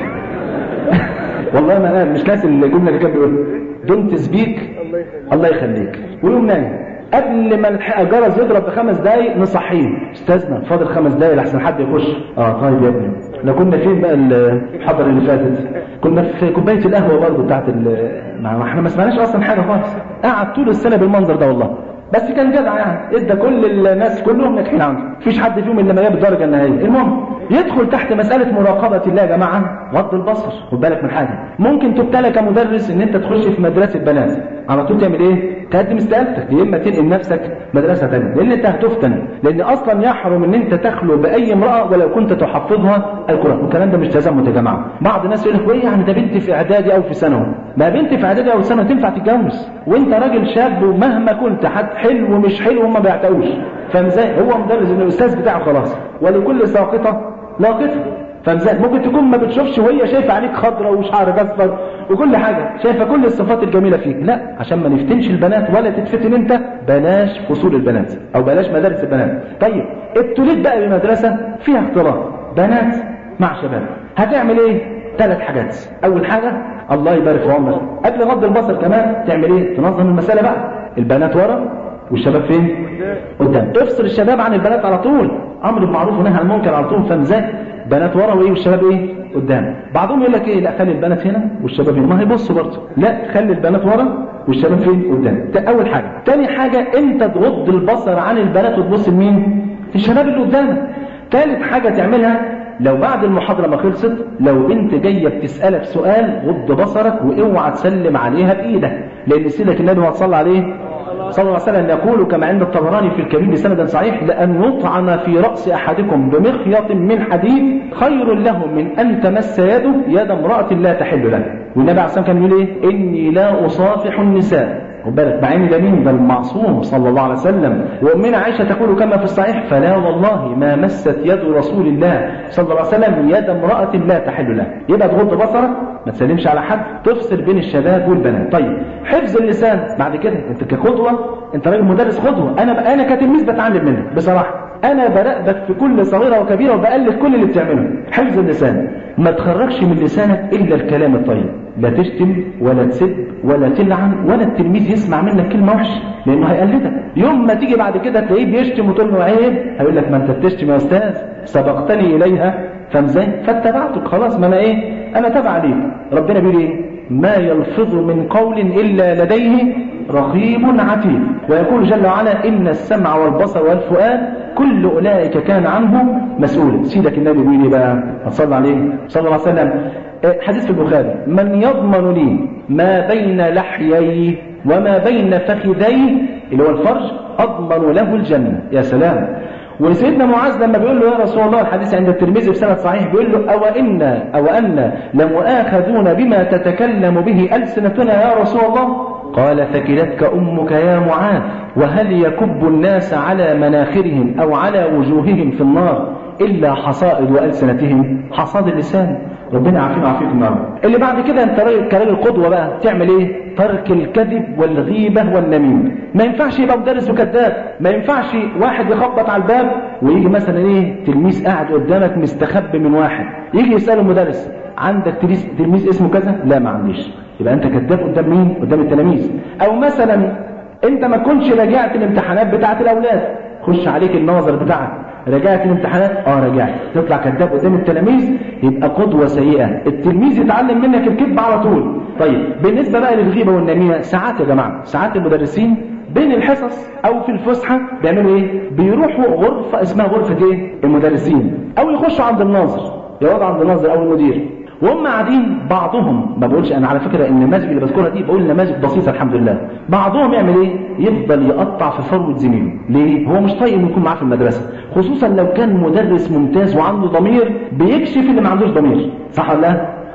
والله ما انا مش ناسي الجمله اللي كان بيقولها دونت سبيك الله يخليك ويقوم نايم قبل ما الح- الجرس يضرب بخمس دقايق نصحيه استاذنا فاضل خمس دقايق لحسن حد يخش اه طيب يا ابني احنا كنا فين بقى الحضر اللي فاتت كنا في كوبايه القهوه برضه بتاعت ال- ما ما احنا ما سمعناش اصلا حاجه خالص قعد طول السنه بالمنظر ده والله بس كان جدع يعني ادى كل الناس كلهم ناجحين عنده مفيش حد فيهم الا ما جاب الدرجه النهائيه المهم يدخل تحت مساله مراقبه الله يا جماعه غض البصر خد بالك من حاجه ممكن تبتلى كمدرس ان انت تخش في مدرسه بنات على طول تعمل ايه تقدم استقالتك يا اما تنقل نفسك مدرسه ثانيه لان انت هتفتن لان اصلا يحرم ان انت تخلو باي امراه ولو كنت تحفظها القران والكلام ده مش تزمت يا جماعه بعض الناس يقول لك ايه يعني ده بنت في اعدادي او في ثانوي ما بنت في اعدادي او ثانوي تنفع تتجوز وانت راجل شاب ومهما كنت حد حلو ومش حلو هم ما بيعتقوش فاهم ازاي هو مدرس ان الاستاذ بتاعه خلاص ولكل ساقطه لاقطه فاهم ازاي ممكن تكون ما بتشوفش وهي شايفه عليك خضره وشعرك اصفر وكل حاجه شايفه كل الصفات الجميله فيك لا عشان ما نفتنش البنات ولا تتفتن انت بلاش فصول البنات او بلاش مدارس البنات طيب ابتليت بقى بمدرسه فيها اختلاط بنات مع شباب هتعمل ايه ثلاث حاجات اول حاجه الله يبارك في عمرك قبل غض البصر كمان تعمل ايه تنظم المساله بقى البنات ورا والشباب فين قدام افصل الشباب عن البنات على طول امر بالمعروف ونهي عن المنكر على طول فاهم ازاي بنات ورا وايه والشباب ايه قدام بعضهم يقول لك ايه لا خلي البنات هنا والشباب هنا ما هيبصوا برضه لا خلي البنات ورا والشباب فين قدام ده اول حاجه تاني حاجه انت تغض البصر عن البنات وتبص لمين الشباب اللي قدامك ثالث حاجه تعملها لو بعد المحاضرة ما خلصت لو بنت جاية بتسألك سؤال غض بصرك واوعى تسلم عليها بإيدك لأن سيدك النبي ما صلى عليه صلى الله عليه وسلم يقول كما عند الطبراني في الكبير بسند صحيح لأن يطعن في رأس أحدكم بمخيط من حديد خير له من أن تمس يده يد امرأة لا تحل له والنبي عليه الصلاة والسلام كان يقول إيه إني لا أصافح النساء خد بالك مع ان ده مين ده المعصوم صلى الله عليه وسلم وامنا عائشه تقول كما في الصحيح فلا والله ما مست يد رسول الله صلى الله عليه وسلم يد امراه لا تحل له يبقى تغض بصرك ما تسلمش على حد تفصل بين الشباب والبنات طيب حفظ اللسان بعد كده انت كقدوه انت راجل مدرس قدوه انا انا كتلميذ بتعلم منك بصراحه انا براقبك في كل صغيره وكبيره وبقلد كل اللي بتعمله حفظ اللسان ما تخرجش من لسانك الا الكلام الطيب لا تشتم ولا تسب ولا تلعن ولا التلميذ يسمع منك كلمه وحشه لانه هيقلدك يوم ما تيجي بعد كده تلاقيه بيشتم وتقول له عيب هيقول لك ما انت بتشتم يا استاذ سبقتني اليها فاهم ازاي فاتبعتك خلاص ما انا ايه انا تبع ليك ربنا بيقول ايه ما يلفظ من قول الا لديه رقيب عتيد ويقول جل وعلا ان السمع والبصر والفؤاد كل اولئك كان عنه مسؤولا سيدك النبي بيقول ايه بقى صلى عليه صلى الله عليه وسلم حديث في البخاري من يضمن لي ما بين لحيي وما بين فخذي اللي هو الفرج اضمن له الجنه يا سلام وسيدنا معاذ لما بيقول له يا رسول الله الحديث عند الترمذي في سند صحيح بيقول له أو إن أو أن لمؤاخذون بما تتكلم به ألسنتنا يا رسول الله قال ثكلتك أمك يا معاذ وهل يكب الناس على مناخرهم أو على وجوههم في النار إلا حصائد ألسنتهم حصاد اللسان ربنا يعافينا ويعافيكم يا رب اللي بعد كده انت راجل كلام القدوه بقى تعمل ايه ترك الكذب والغيبه والنميمه ما ينفعش يبقى مدرس وكذاب ما ينفعش واحد يخبط على الباب ويجي مثلا ايه تلميذ قاعد قدامك مستخبي من واحد يجي يساله المدرس عندك تلميذ تلميذ اسمه كذا لا ما عنديش يبقى انت كذاب قدام مين قدام التلاميذ او مثلا انت ما كنتش راجعت الامتحانات بتاعه الاولاد خش عليك الناظر بتاعك رجعت الامتحانات اه رجعت تطلع كذاب قدام التلاميذ يبقى قدوه سيئه التلميذ يتعلم منك الكذب على طول طيب بالنسبه بقى للغيبه والنميمه ساعات يا جماعه ساعات المدرسين بين الحصص او في الفسحه بيعملوا ايه بيروحوا غرفه اسمها غرفه ايه المدرسين او يخشوا عند الناظر يقعدوا عند الناظر او المدير وهم قاعدين بعضهم ما بقولش انا على فكره ان النماذج اللي بذكرها دي بقول نماذج بسيطه الحمد لله بعضهم يعمل ايه يفضل يقطع في فروه زميله ليه هو مش طايق انه يكون معاه في المدرسه خصوصا لو كان مدرس ممتاز وعنده ضمير بيكشف اللي ما عندوش ضمير صح ولا لا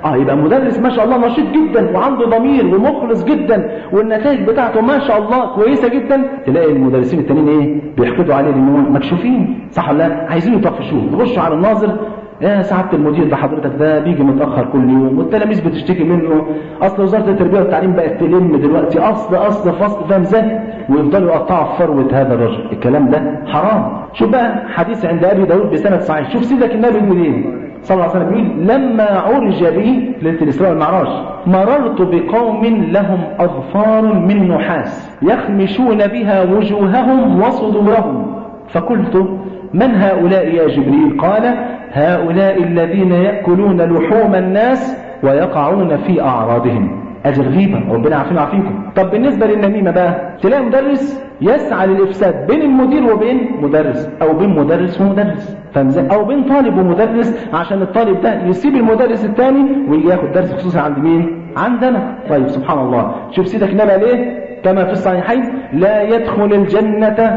اه يبقى مدرس ما شاء الله نشيط جدا وعنده ضمير ومخلص جدا والنتائج بتاعته ما شاء الله كويسه جدا تلاقي المدرسين التانيين ايه بيحقدوا عليه لان هم مكشوفين صح ولا لا عايزين يطفشوه يخشوا على الناظر يا سعاده المدير ده حضرتك ده بيجي متاخر كل يوم والتلاميذ بتشتكي منه اصل وزاره التربيه والتعليم بقت تلم دلوقتي اصل اصل فصل فاهم ازاي ويفضلوا يقطعوا في فروه هذا الرجل الكلام ده حرام شوف بقى حديث عند ابي داود بسند صحيح شوف سيدك النبي بيقول ايه صلى الله عليه وسلم يقول لما عرج به ليله الاسراء والمعراج مررت بقوم لهم اظفار من نحاس يخمشون بها وجوههم وصدورهم فقلت من هؤلاء يا جبريل قال هؤلاء الذين يأكلون لحوم الناس ويقعون في أعراضهم أجل غيبة ربنا عارفين عارفينكم طب بالنسبة للنميمة بقى تلاقي مدرس يسعى للإفساد بين المدير وبين مدرس أو بين مدرس ومدرس فاهم أو بين طالب ومدرس عشان الطالب ده يسيب المدرس الثاني ويجي ياخد درس خصوصي عند مين؟ عندنا طيب سبحان الله شوف سيدك نبى ليه كما في الصحيحين لا يدخل الجنة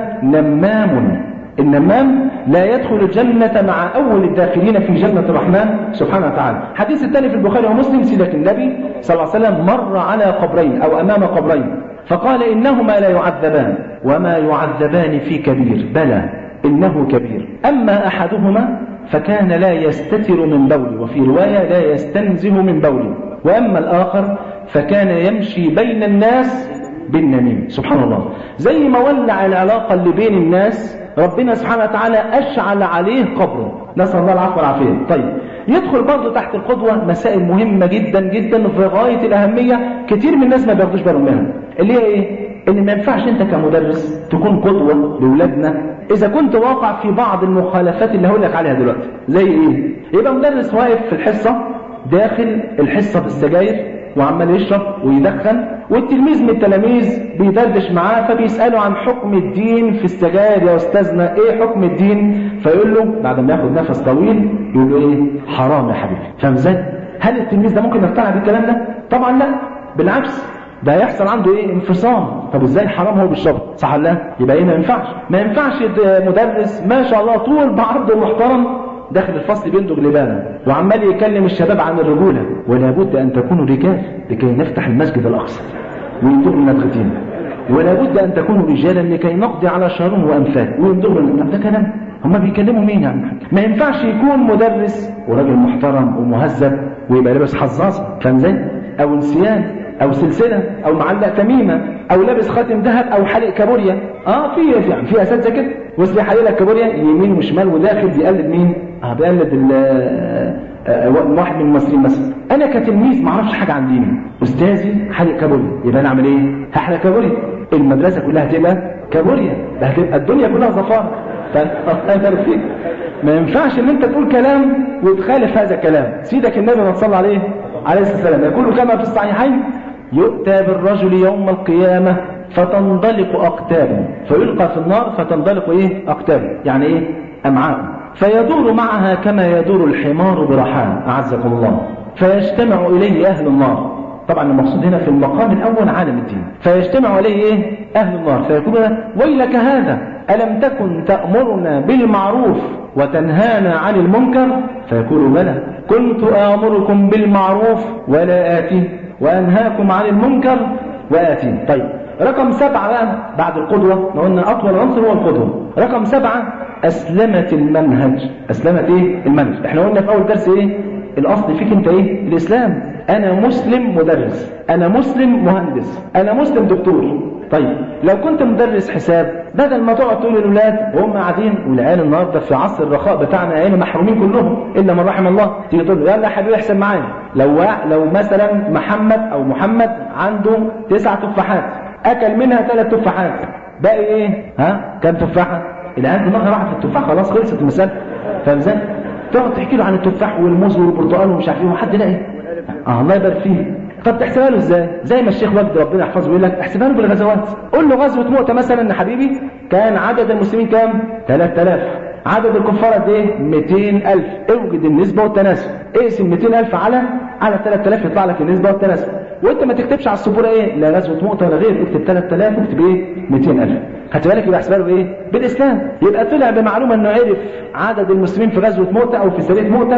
نمام النمام لا يدخل الجنة مع أول الداخلين في جنة الرحمن سبحانه وتعالى حديث الثاني في البخاري ومسلم سيدة النبي صلى الله عليه وسلم مر على قبرين أو أمام قبرين فقال إنهما لا يعذبان وما يعذبان في كبير بلى إنه كبير أما أحدهما فكان لا يستتر من بول وفي رواية لا يستنزه من بول وأما الآخر فكان يمشي بين الناس بالنميم سبحان الله زي ما ولع العلاقة اللي بين الناس ربنا سبحانه وتعالى أشعل عليه قبره نسأل الله العفو والعافية طيب يدخل برضه تحت القدوة مسائل مهمة جدا جدا في غاية الأهمية كتير من الناس ما بياخدوش بالهم منها اللي هي إيه؟ إن ما ينفعش أنت كمدرس تكون قدوة لأولادنا إذا كنت واقع في بعض المخالفات اللي هقول لك عليها دلوقتي زي إيه؟ يبقى مدرس واقف في الحصة داخل الحصة بالسجاير وعمال يشرب ويدخن والتلميذ من التلاميذ بيدردش معاه فبيسأله عن حكم الدين في السجاير يا أستاذنا إيه حكم الدين فيقول له بعد ما ياخد نفس طويل يقول له إيه حرام يا حبيبي فاهم ازاي؟ هل التلميذ ده ممكن يقتنع بالكلام ده؟ طبعا لا بالعكس ده هيحصل عنده ايه انفصام طب ازاي حرام هو بالشرب صح ولا لا يبقى ايه ما ينفعش ما ينفعش مدرس ما شاء الله طول بعرضه محترم داخل الفصل بيندق لبانا وعمال يكلم الشباب عن الرجولة ولا بد أن تكونوا رجال لكي نفتح المسجد الأقصى ويندق لنا الختين ولا بد أن تكونوا رجالا لكي نقضي على شارون وأنفال ويندق لنا طب ده كلام هما بيكلموا مين يا عم ما ينفعش يكون مدرس وراجل محترم ومهذب ويبقى لابس حظاظه فاهم ازاي او انسيان او سلسله او معلق تميمه او لابس خاتم ذهب او حلق كابوريا اه في يعني في اساتذه كده واسمه حلق كابوريا يمين وشمال وداخل بيقلد مين اه بيقلد واحد من المصريين مثلا انا كتلميذ ما اعرفش حاجه عن ديني استاذي حلق كابوريا يبقى انا اعمل ايه هحلق كابوريا المدرسه كلها هتبقى كابوريا ده هتبقى الدنيا كلها زفاره فيك ما ينفعش ان انت تقول كلام وتخالف هذا الكلام سيدك النبي ما صلى عليه عليه الصلاه والسلام يقول كما في الصحيحين يؤتى بالرجل يوم القيامه فتنضلق اقتابه فيلقى في النار فتنضلق ايه اقتابه يعني ايه امعاءه فيدور معها كما يدور الحمار برحاه اعزكم الله فيجتمع اليه اهل النار طبعا المقصود هنا في المقام الاول عالم الدين فيجتمع اليه ايه اهل النار فيقول ويلك هذا الم تكن تامرنا بالمعروف وتنهانا عن المنكر فيقول بلى كنت امركم بالمعروف ولا اتي وانهاكم عن المنكر واتي طيب رقم سبعة بقى بعد القدوة ما قلنا أطول عنصر هو القدوة رقم سبعة أسلمت المنهج أسلمت إيه المنهج إحنا قلنا في أول درس إيه الأصل فيك أنت إيه الإسلام أنا مسلم مدرس أنا مسلم مهندس أنا مسلم دكتور طيب لو كنت مدرس حساب بدل ما تقعد تقول للولاد وهم قاعدين والعيال النهارده في عصر الرخاء بتاعنا عيال محرومين كلهم الا من رحم الله تيجي تقول له يلا يا حبيبي احسن معايا لو لو مثلا محمد او محمد عنده تسع تفاحات اكل منها ثلاث تفاحات باقي ايه ها كام تفاحه الان دماغها راحت في التفاح خلاص خلصت المساله فاهم ازاي تقعد تحكي له عن التفاح والموز والبرتقال ومش عارف ايه وحد لاقي اه الله يبارك فيه طب تحسبها له ازاي زي ما الشيخ وجد ربنا يحفظه يقول لك احسبها له بالغزوات قول له غزوه مؤتة مثلا يا حبيبي كان عدد المسلمين كام 3000 عدد الكفار قد ايه 200000 اوجد النسبه والتناسب اقسم 200000 على على 3000 يطلع لك النسبه والتناسب وانت ما تكتبش على السبوره ايه لا غزوه مؤتة ولا غير اكتب 3000 اكتب ايه 200000 خدت بالك يبقى احسبها له بايه بالاسلام يبقى طلع بمعلومه انه عرف عدد المسلمين في غزوه مؤتة او في سريه مؤتة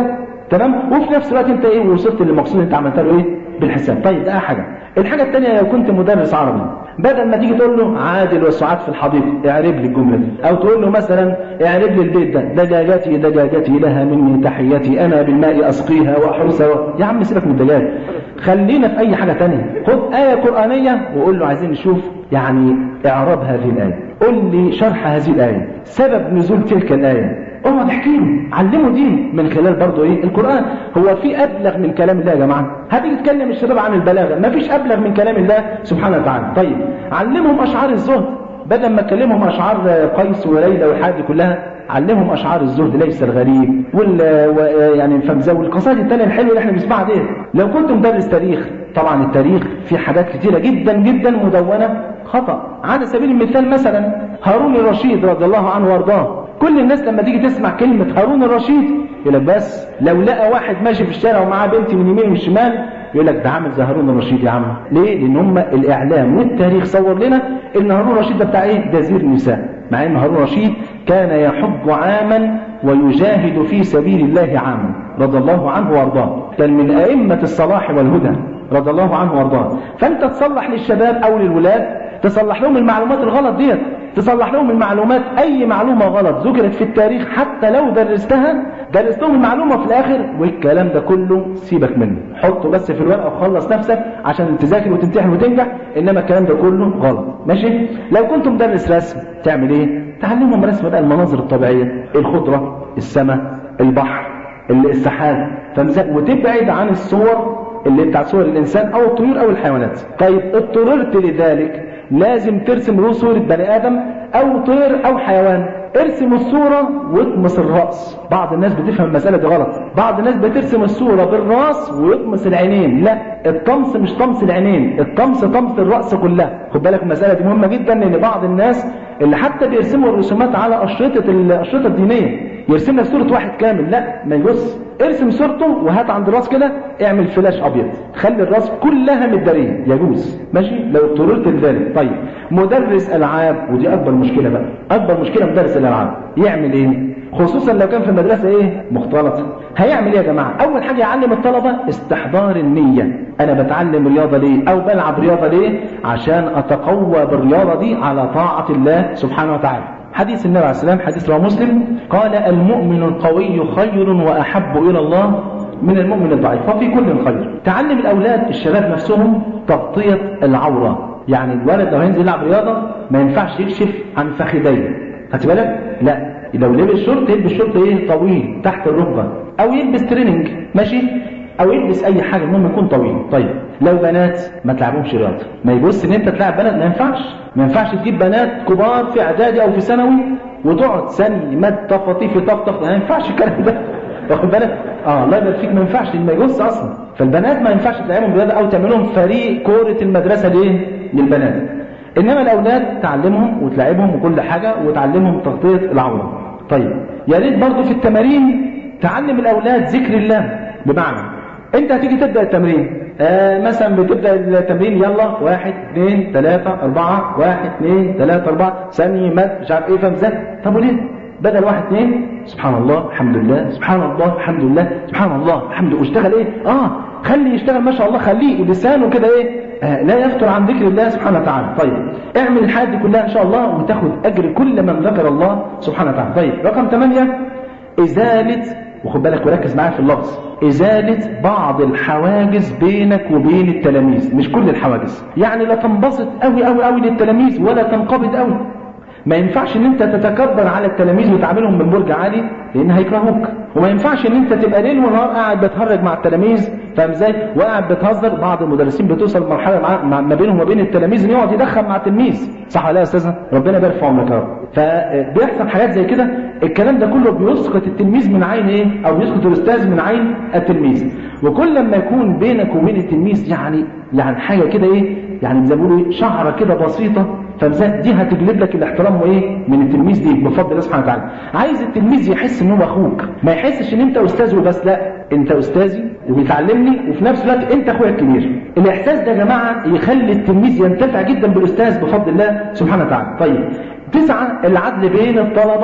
تمام وفي نفس الوقت انت ايه وصلت للمقصود اللي انت عملت له ايه بالحساب طيب ده حاجه الحاجه الثانيه لو كنت مدرس عربي بدل ما تيجي تقول له عادل والسعاد في الحديقه اعرب لي الجمله دي او تقول له مثلا اعرب لي البيت ده دجاجتي دجاجتي لها مني تحيتي انا بالماء اسقيها واحرسها و... يا عم سيبك من الدجاج خلينا في اي حاجه ثانيه خد ايه قرانيه وقول له عايزين نشوف يعني اعراب هذه الايه قل لي شرح هذه الايه سبب نزول تلك الايه اقعد احكي له علمه دين من خلال برضه ايه القران هو في ابلغ من كلام الله يا جماعه هتيجي تكلم الشباب عن البلاغه ما فيش ابلغ من كلام الله سبحانه وتعالى طيب علمهم اشعار الزهد بدل ما تكلمهم اشعار قيس وليلى والحاجات دي كلها علمهم اشعار الزهد ليس الغريب وال يعني فمزه والقصائد الثانيه الحلوه اللي احنا بنسمعها دي لو كنت مدرس تاريخ طبعا التاريخ في حاجات كتيره جدا جدا مدونه خطا على سبيل المثال مثلا هارون الرشيد رضي الله عنه وارضاه كل الناس لما تيجي تسمع كلمة هارون الرشيد يقول لك بس لو لقى واحد ماشي في الشارع ومعاه بنت من يمين وشمال يقول لك ده عامل زي هارون الرشيد يا عم ليه؟ لأن هم الإعلام والتاريخ صور لنا إن هارون الرشيد ده بتاع إيه؟ جزير النساء مع إن هارون الرشيد كان يحج عاما ويجاهد في سبيل الله عاما رضي الله عنه وارضاه كان من أئمة الصلاح والهدى رضي الله عنه وارضاه فأنت تصلح للشباب أو للولاد تصلح لهم المعلومات الغلط ديت تصلح لهم المعلومات اي معلومه غلط ذكرت في التاريخ حتى لو درستها درست لهم المعلومه في الاخر والكلام ده كله سيبك منه حطه بس في الورقه وخلص نفسك عشان تذاكر وتمتحن وتنجح انما الكلام ده كله غلط ماشي لو كنت مدرس رسم تعمل ايه تعلمهم رسم بقى المناظر الطبيعيه الخضره السماء البحر السحاب وتبعد عن الصور اللي بتاع صور الانسان او الطيور او الحيوانات طيب اضطررت لذلك لازم ترسم له صورة بني آدم أو طير أو حيوان ارسم الصورة واطمس الرأس بعض الناس بتفهم المسألة دي غلط بعض الناس بترسم الصورة بالرأس ويطمس العينين لا الطمس مش طمس العينين الطمس طمس الرأس كلها خد بالك المسألة دي مهمة جدا لأن بعض الناس اللي حتى بيرسموا الرسومات على أشرطة الأشرطة الدينية يرسم لك صورة واحد كامل لا ما يبص ارسم صورته وهات عند الراس كده اعمل فلاش ابيض خلي الراس كلها متداريه يجوز ماشي لو اضطررت لذلك طيب مدرس العاب ودي اكبر مشكله بقى اكبر مشكله مدرس الالعاب يعمل ايه خصوصا لو كان في المدرسه ايه مختلطه هيعمل ايه يا جماعه اول حاجه يعلم الطلبه استحضار النيه انا بتعلم رياضه ليه او بلعب رياضه ليه عشان اتقوى بالرياضه دي على طاعه الله سبحانه وتعالى حديث النبي عليه السلام حديث رواه مسلم قال المؤمن القوي خير واحب الى الله من المؤمن الضعيف وفي كل خير تعلم الاولاد الشباب نفسهم تغطيه العوره يعني الولد لو هينزل يلعب رياضه ما ينفعش يكشف عن فخذيه خدت بالك لا لو لبس شورت يلبس شورت ايه طويل تحت الركبه او يلبس تريننج ماشي او يلبس اي حاجه المهم يكون طويل طيب لو بنات ما تلعبهمش رياضه ما يبص ان انت تلعب بنات ما ينفعش ما ينفعش تجيب بنات كبار في اعدادي او في ثانوي وتقعد ثاني مد طفطيفي طفطف ما ينفعش الكلام ده واخد بالك اه الله يبارك فيك ما ينفعش ما يبص اصلا فالبنات ما ينفعش تلعبهم رياضه او تعمل لهم فريق كوره المدرسه ليه للبنات انما الاولاد تعلمهم وتلعبهم وكل حاجه وتعلمهم تغطيه العوره طيب يا ريت برضه في التمارين تعلم الاولاد ذكر الله بمعنى انت هتيجي تبدا التمرين آه مثلا بتبدا التمرين يلا واحد اثنين ثلاثة أربعة واحد اثنين ثلاثة أربعة ثانية مد مش عارف ايه فاهم ازاي طب وليه؟ بدل واحد اثنين سبحان الله الحمد لله سبحان الله الحمد لله سبحان الله الحمد لله واشتغل ايه؟ اه خلي يشتغل ما شاء الله خليه لسانه كده ايه؟ آه لا يفتر عن ذكر الله سبحانه وتعالى طيب اعمل الحاجات دي كلها ان شاء الله وتاخد اجر كل من ذكر الله سبحانه وتعالى طيب رقم ثمانية ازالة وخد بالك وركز معايا في اللفظ إزالة بعض الحواجز بينك وبين التلاميذ مش كل الحواجز يعني لا تنبسط قوي قوي قوي للتلاميذ ولا تنقبض قوي ما ينفعش ان انت تتكبر على التلاميذ وتعاملهم من برج عالي لان هيكرهوك وما ينفعش ان انت تبقى ليل ونهار قاعد بتهرج مع التلاميذ فاهم ازاي وقاعد بتهزر بعض المدرسين بتوصل لمرحله مع... مع... ما بينهم وبين التلاميذ ان يقعد يدخل مع التلميذ صح ولا يا استاذ ربنا يبارك في عمرك يا رب فبيحصل حاجات زي كده الكلام ده كله بيسقط التلميذ من عين ايه او يسقط الاستاذ من عين التلميذ وكل لما يكون بينك وبين التلميذ يعني يعني حاجه كده ايه يعني زي ما بيقولوا شعره كده بسيطه فمزاج دي هتجلب لك الاحترام وايه من التلميذ دي بفضل الله سبحانه وتعالى عايز التلميذ يحس ان هو اخوك ما يحسش ان انت استاذ وبس لا انت استاذي وبتعلمني وفي نفس الوقت انت اخويا الكبير الاحساس ده يا جماعه يخلي التلميذ ينتفع جدا بالاستاذ بفضل الله سبحانه وتعالى طيب تسعة العدل بين الطلبة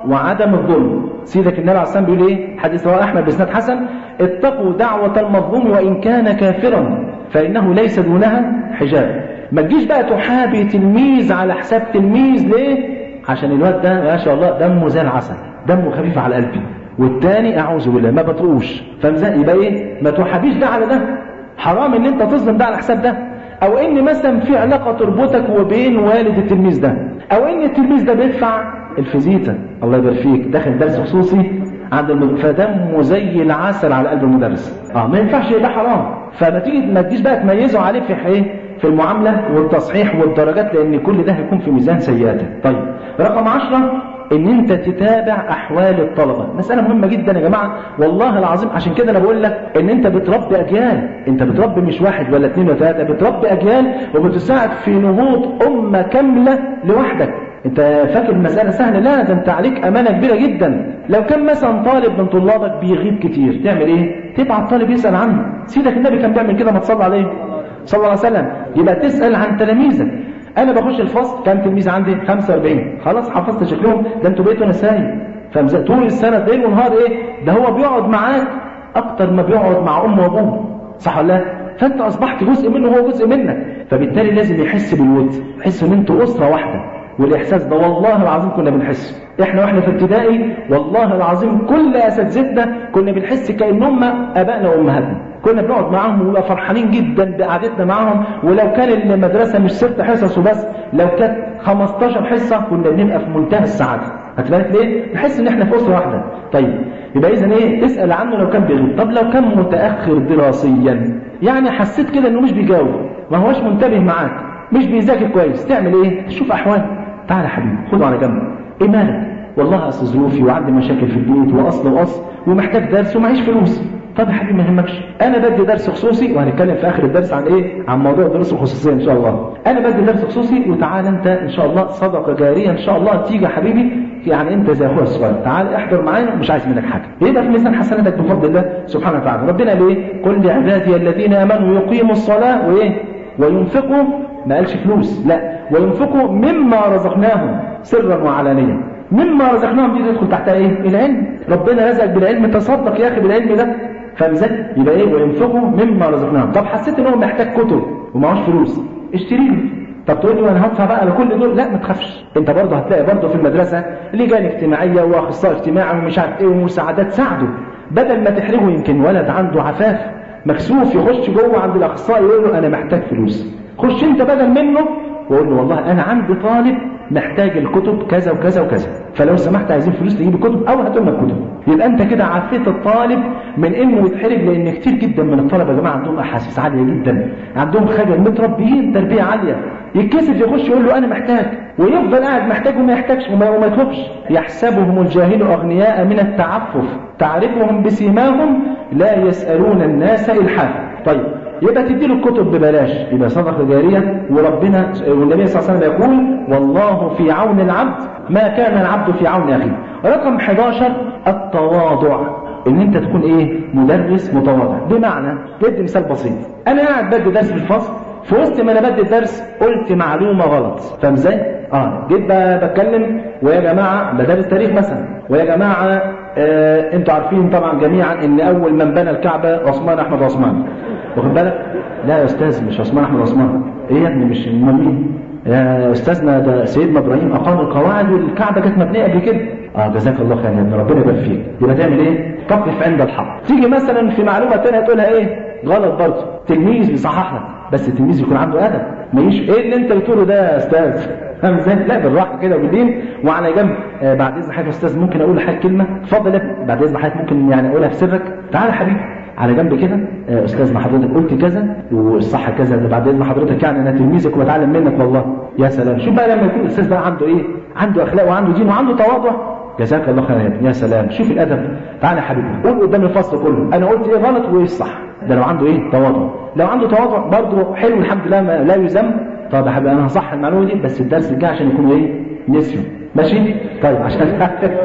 وعدم الظلم سيدك النبي عليه الصلاه والسلام بيقول ايه حديث رواه احمد باسناد حسن اتقوا دعوه المظلوم وان كان كافرا فانه ليس دونها حجاب ما تجيش بقى تحابي تلميذ على حساب تلميذ ليه عشان الواد ده ما شاء الله دمه زي العسل دمه خفيف على قلبي والتاني اعوذ بالله ما بطروش فمزق يبقى ايه ما تحابيش ده على ده حرام ان انت تظلم ده على حساب ده او ان مثلا في علاقه تربطك وبين والد التلميذ ده او ان التلميذ ده بيدفع الفيزيتا الله يبارك فيك داخل درس خصوصي عند الم... فدمه زي العسل على قلب المدرس اه ما ينفعش ده حرام فما تيجي ما تجيش بقى تميزه عليه في ايه في المعامله والتصحيح والدرجات لان كل ده هيكون في ميزان سيئاته طيب رقم عشرة ان انت تتابع احوال الطلبه مساله مهمه جدا يا جماعه والله العظيم عشان كده انا بقول لك ان انت بتربي اجيال انت بتربي مش واحد ولا اثنين ولا ثلاثه بتربي اجيال وبتساعد في نهوض امه كامله لوحدك انت فاكر المساله سهله لا ده انت عليك امانه كبيره جدا لو كان مثلا طالب من طلابك بيغيب كتير تعمل ايه تبعت طالب يسال عنه سيدك النبي كان بيعمل كده ما تصلى عليه صلى الله عليه وسلم يبقى تسال عن تلاميذك انا بخش الفصل كام تلميذ عندي 45 خلاص حفظت شكلهم ده انتوا بقيتوا نساي طول السنه ليل ونهار ايه ده هو بيقعد معاك اكتر ما بيقعد مع امه وابوه صح ولا لا فانت اصبحت جزء منه وهو جزء منك فبالتالي لازم يحس بالود يحس ان انتوا اسره واحده والاحساس ده والله العظيم كنا بنحسه احنا واحنا في ابتدائي والله العظيم كل اساتذتنا كنا بنحس كانهم ابائنا وامهاتنا كنا بنقعد معاهم ونبقى فرحانين جدا بقعدتنا معاهم ولو كان المدرسه مش ست حصص وبس لو كانت 15 حصه كنا بنبقى في منتهى السعاده هتبالك ليه؟ نحس ان احنا في اسره واحده طيب يبقى اذا ايه تسال عنه لو كان بيغيب طب لو كان متاخر دراسيا يعني حسيت كده انه مش بيجاوب ما هوش منتبه معاك مش بيذاكر كويس تعمل ايه تشوف احواله تعالى يا حبيبي خده على جنب ايه مالك والله اصل ظروفي وعندي مشاكل في البيت واصل واصل ومحتاج درس ومعيش فلوس طب يا حبيبي ما يهمكش انا بدي درس خصوصي وهنتكلم في اخر الدرس عن ايه عن موضوع الدروس الخصوصيه ان شاء الله انا بدي درس خصوصي وتعالى انت ان شاء الله صدقه جاريه ان شاء الله تيجي يا حبيبي يعني انت زي اخويا الصغير تعال احضر معانا مش عايز منك حاجه يبقى في ميزان حسناتك بفضل الله سبحانه وتعالى ربنا قال ايه قل لعبادي الذين امنوا يقيموا الصلاه وايه وينفقوا ما قالش فلوس لا وينفقوا مما رزقناهم سرا وعلانيه مما رزقناهم دي تدخل تحتها ايه العلم ربنا رزقك بالعلم تصدق يا اخي بالعلم ده فمزاج يبقى ايه وينفقوا مما رزقناهم طب حسيت ان هو محتاج كتب ومعهوش فلوس اشتري له طب تقول لي وانا هدفع بقى لكل دول لا ما تخافش انت برضه هتلاقي برضه في المدرسه لجان اجتماعيه واخصائي اجتماعي ومش عارف ايه ومساعدات ساعده بدل ما تحرجه يمكن ولد عنده عفاف مكسوف يخش جوه عند الاخصائي يقول له انا محتاج فلوس خش انت بدل منه وقول له والله انا عندي طالب محتاج الكتب كذا وكذا وكذا فلو سمحت عايزين فلوس تجيب الكتب او هاتوا لنا الكتب يبقى انت كده عفيت الطالب من انه يتحرج لان كتير جدا من الطلبه يا جماعه عندهم احاسيس عاليه جدا عندهم خجل متربيين تربيه عاليه يتكسف يخش يقول له انا محتاج ويفضل قاعد محتاج وما يحتاجش وما, وما يطلبش يحسبهم الجاهل اغنياء من التعفف تعرفهم بسيماهم لا يسالون الناس الحافا طيب يبقى تدي له الكتب ببلاش يبقى صدقه جاريه وربنا والنبي صلى الله عليه وسلم يقول والله في عون العبد ما كان العبد في عون اخيه رقم 11 التواضع ان انت تكون ايه مدرس متواضع بمعنى بدي مثال بسيط انا قاعد بدي درس في الفصل في وسط ما انا بدي الدرس قلت معلومه غلط فاهم ازاي اه جيت بتكلم ويا جماعه بدرس تاريخ مثلا ويا جماعه آه انتوا عارفين طبعا جميعا ان اول من بنى الكعبه عثمان احمد عثمان واخد بالك لا يا استاذ مش عثمان احمد عثمان ايه يا ابني مش امال مين يا استاذنا ده سيدنا ابراهيم اقام القواعد والكعبه كانت مبنيه قبل كده اه جزاك الله خير يا ابني ربنا يبارك فيك يبقى تعمل ايه تقف عند الحق تيجي مثلا في معلومه ثانيه تقولها ايه غلط برضه تلميذ بيصحح لك بس التلميذ يكون عنده ادب ما يجيش ايه اللي انت بتقوله ده يا استاذ فاهم ازاي لا بالراحه كده وبالدين وعلى جنب آه بعد اذن حضرتك يا استاذ ممكن اقول لحضرتك كلمه اتفضل يا ابني بعد اذن حضرتك ممكن يعني اقولها في سرك تعالى يا حبيبي على جنب كده آه استاذنا حضرتك قلت كذا والصح كذا ده بعد اذن حضرتك يعني انا تلميذك وبتعلم منك والله يا سلام شوف بقى لما يكون الاستاذ بقى عنده ايه عنده اخلاق وعنده دين وعنده تواضع جزاك الله خير يا ابني يا سلام شوف الادب تعالى يا حبيبي قول قدام الفصل كله انا قلت ايه غلط وايه الصح ده لو عنده ايه تواضع لو عنده تواضع برضه حلو الحمد لله ما لا يذم طب يا حبيبي انا هصح المعلومه دي بس الدرس الجاي عشان يكونوا ايه نسيوا ماشي طيب عشان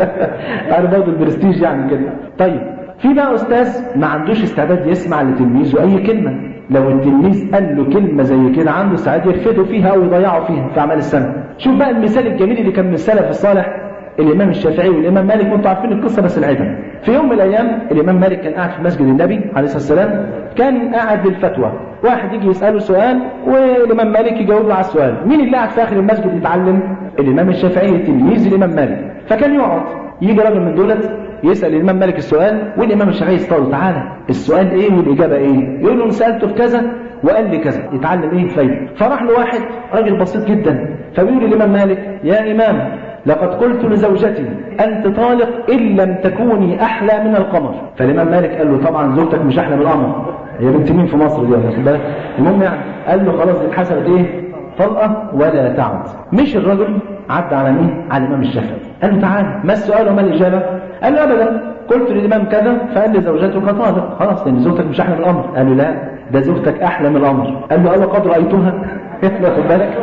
عارف برضه البرستيج يعني كده طيب في بقى استاذ ما عندوش استعداد يسمع لتلميذه اي كلمه لو التلميذ قال له كلمه زي كده عنده استعداد يرفده فيها او يضيعه فيها في اعمال السنه شوف بقى المثال الجميل اللي كان من السلف الصالح الامام الشافعي والامام مالك وانتم عارفين القصه بس العيبه في يوم من الايام الامام مالك كان قاعد في مسجد النبي عليه الصلاه والسلام كان قاعد للفتوى واحد يجي يساله سؤال والامام مالك يجاوب له على السؤال مين اللي قاعد في اخر المسجد يتعلم الامام الشافعي تلميذ الامام مالك فكان يقعد يجي راجل من دولت يسال الامام مالك السؤال والامام الشافعي يساله تعالى السؤال ايه والاجابه ايه يقول له سالته في كذا وقال لي كذا يتعلم ايه فايده فراح له واحد راجل بسيط جدا فبيقول الامام مالك يا امام لقد قلت لزوجتي أنت طالق إن لم تكوني أحلى من القمر فالإمام مالك قال له طبعا زوجتك مش أحلى من القمر هي بنت مين في مصر دي واخد بالك المهم يعني قال له خلاص دي اتحسبت إيه طلقة ولا تعد مش الرجل عدى على مين على الإمام الشافعي قال له تعالى ما السؤال وما الإجابة قال له أبدا قلت للإمام كذا فقال لي زوجتك طالق خلاص لأن زوجتك مش أحلى من القمر قال له لا ده زوجتك أحلى من القمر قال له أنا قد رأيتها واخد بالك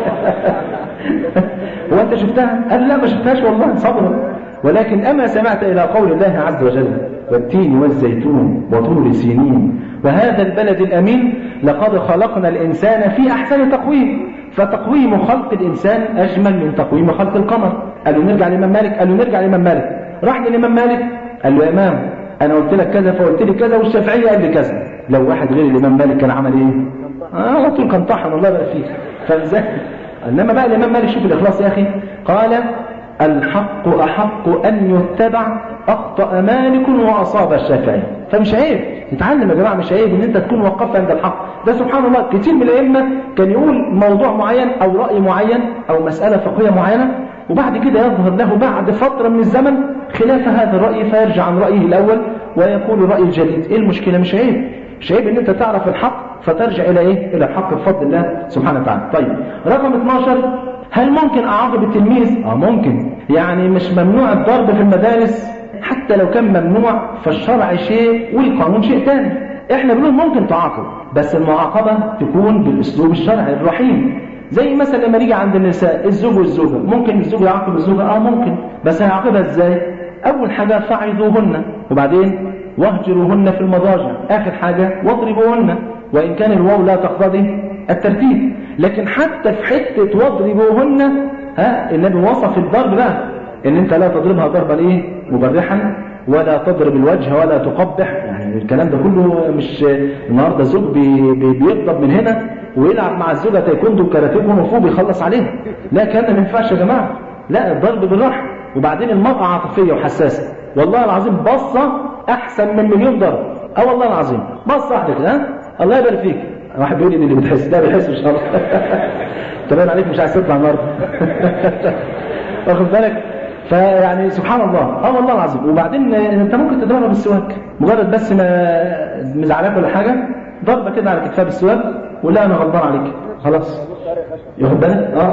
هو انت شفتها قال لا ما شفتهاش والله صبرا ولكن اما سمعت الى قول الله عز وجل والتين والزيتون وطور سينين وهذا البلد الامين لقد خلقنا الانسان في احسن تقويم فتقويم خلق الانسان اجمل من تقويم خلق القمر قال له نرجع لامام مالك قال له نرجع لامام مالك راح للامام مالك قال له يا امام انا قلت لك كذا فقلت لي كذا والشافعيه قال لي كذا لو واحد غير الامام مالك كان عمل ايه اه على طول كان طحن الله بقى فيه فازاي انما بقى الامام مالك شوف الاخلاص يا اخي قال الحق احق ان يتبع اخطا مالك واصاب الشافعي فمش عيب تتعلم يا جماعه مش عيب ان انت تكون وقفت عند الحق ده سبحان الله كتير من الائمه كان يقول موضوع معين او راي معين او مساله فقهيه معينه وبعد كده يظهر له بعد فتره من الزمن خلاف هذا الراي فيرجع عن رايه الاول ويقول الراي الجديد ايه المشكله مش عيب مش عيب ان انت تعرف الحق فترجع الى ايه الى الحق بفضل الله سبحانه وتعالى طيب رقم 12 هل ممكن اعاقب التلميذ اه ممكن يعني مش ممنوع الضرب في المدارس حتى لو كان ممنوع فالشرع شيء والقانون شيء ثاني احنا بنقول ممكن تعاقب بس المعاقبه تكون بالاسلوب الشرعي الرحيم زي مثلا لما نيجي عند النساء الزوج والزوجه ممكن الزوج يعاقب الزوجه اه ممكن بس هيعاقبها ازاي اول حاجه فعظوهن وبعدين واهجروهن في المضاجع اخر حاجه واضربوهن وان كان الواو لا تقتضي الترتيب لكن حتى في حته واضربوهن ها النبي وصف الضرب بقى ان انت لا تضربها ضربا ايه مبرحا ولا تضرب الوجه ولا تقبح يعني الكلام ده كله مش النهارده زوج بي بي بيضرب من هنا ويلعب مع الزوجه تايكوندو وكاراتيه ومفروض يخلص عليها لا الكلام ده ما ينفعش يا جماعه لا الضرب بالراحه وبعدين المراه عاطفيه وحساسه والله العظيم بصه احسن من مليون ضرب اه والله العظيم بصه واحده كده ها الله يبارك فيك واحد بيقول لي اللي بتحس ده بيحس مش خلاص تمام عليك مش عايز تطلع النهارده واخد بالك فيعني سبحان الله اه والله العظيم وبعدين انت ممكن تضربها بالسواك مجرد بس ما مزعلاك ولا حاجه ضربه كده على كتفها بالسواك ولا انا غلطان عليك خلاص ياخد بالك اه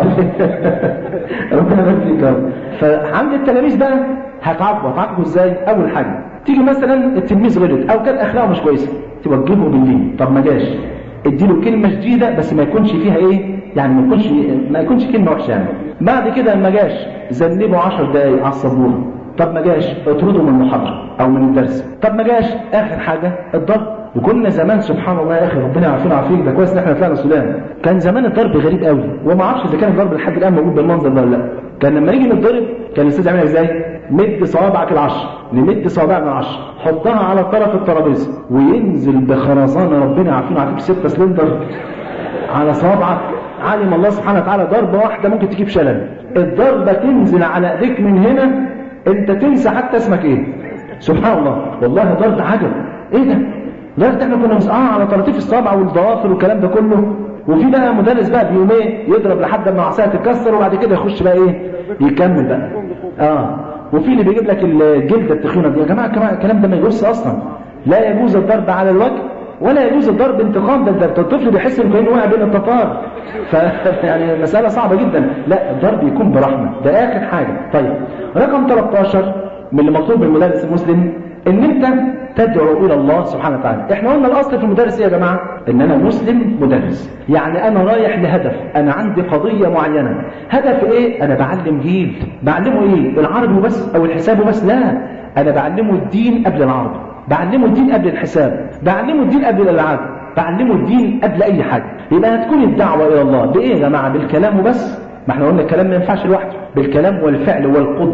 ربنا يبارك فيك يا رب فعند التلاميذ بقى هتعاقبوا هتعاقبوا ازاي اول حاجه تيجي مثلا التلميذ غلط او كان اخلاقه مش كويسه توجهه باللين طب ما جاش اديله كلمه شديده بس ما يكونش فيها ايه يعني ما يكونش ما يكونش كلمه وحشه يعني بعد كده ما جاش ذنبه 10 دقايق على السبوره طب ما جاش اطرده من المحاضره او من الدرس طب ما جاش اخر حاجه الضرب وكنا زمان سبحان الله يا اخي ربنا يعافينا ويعافيك ده كويس ان احنا طلعنا سودان كان زمان الضرب غريب قوي وما اعرفش اذا كان الضرب لحد الان موجود بالمنظر ده ولا لا كان لما نيجي نتضرب كان الاستاذ يعملها ازاي مد صوابعك العشر نمد صوابعنا العشر حطها على طرف الترابيزه وينزل بخرزانه ربنا يعافينا ويعافيك 6 سلندر على صوابعك علم الله سبحانه وتعالى ضربه واحده ممكن تجيب شلل الضربه تنزل على ايديك من هنا انت تنسى حتى اسمك ايه سبحان الله والله ضرب عجب ايه ده لدرجه احنا كنا مسقعين على طراطيف الصابع والضوافر والكلام ده كله وفي بقى مدرس بقى بيوم ايه يضرب لحد ما عصايه تتكسر وبعد كده يخش بقى ايه يكمل بقى اه وفي اللي بيجيب لك الجلده التخينه دي يا جماعه كمان الكلام ده ما يجوزش اصلا لا يجوز الضرب على الوجه ولا يجوز الضرب انتقام ده ده الطفل بيحس انه كانه واقع بين التتار ف يعني مساله صعبه جدا لا الضرب يكون برحمه ده اخر حاجه طيب رقم 13 من اللي مطلوب من المدرس المسلم ان انت تدعو الى الله سبحانه وتعالى احنا قلنا الاصل في المدرس ايه يا جماعه ان انا مسلم مدرس يعني انا رايح لهدف انا عندي قضيه معينه هدف ايه انا بعلم جيل بعلمه ايه العربي وبس او الحساب وبس لا انا بعلمه الدين قبل العربي بعلمه الدين قبل الحساب بعلمه الدين قبل الالعاب بعلمه الدين قبل اي حاجه يبقى هتكون الدعوه الى الله بايه يا جماعه بالكلام وبس ما احنا قلنا الكلام ما ينفعش لوحده بالكلام والفعل والقدوه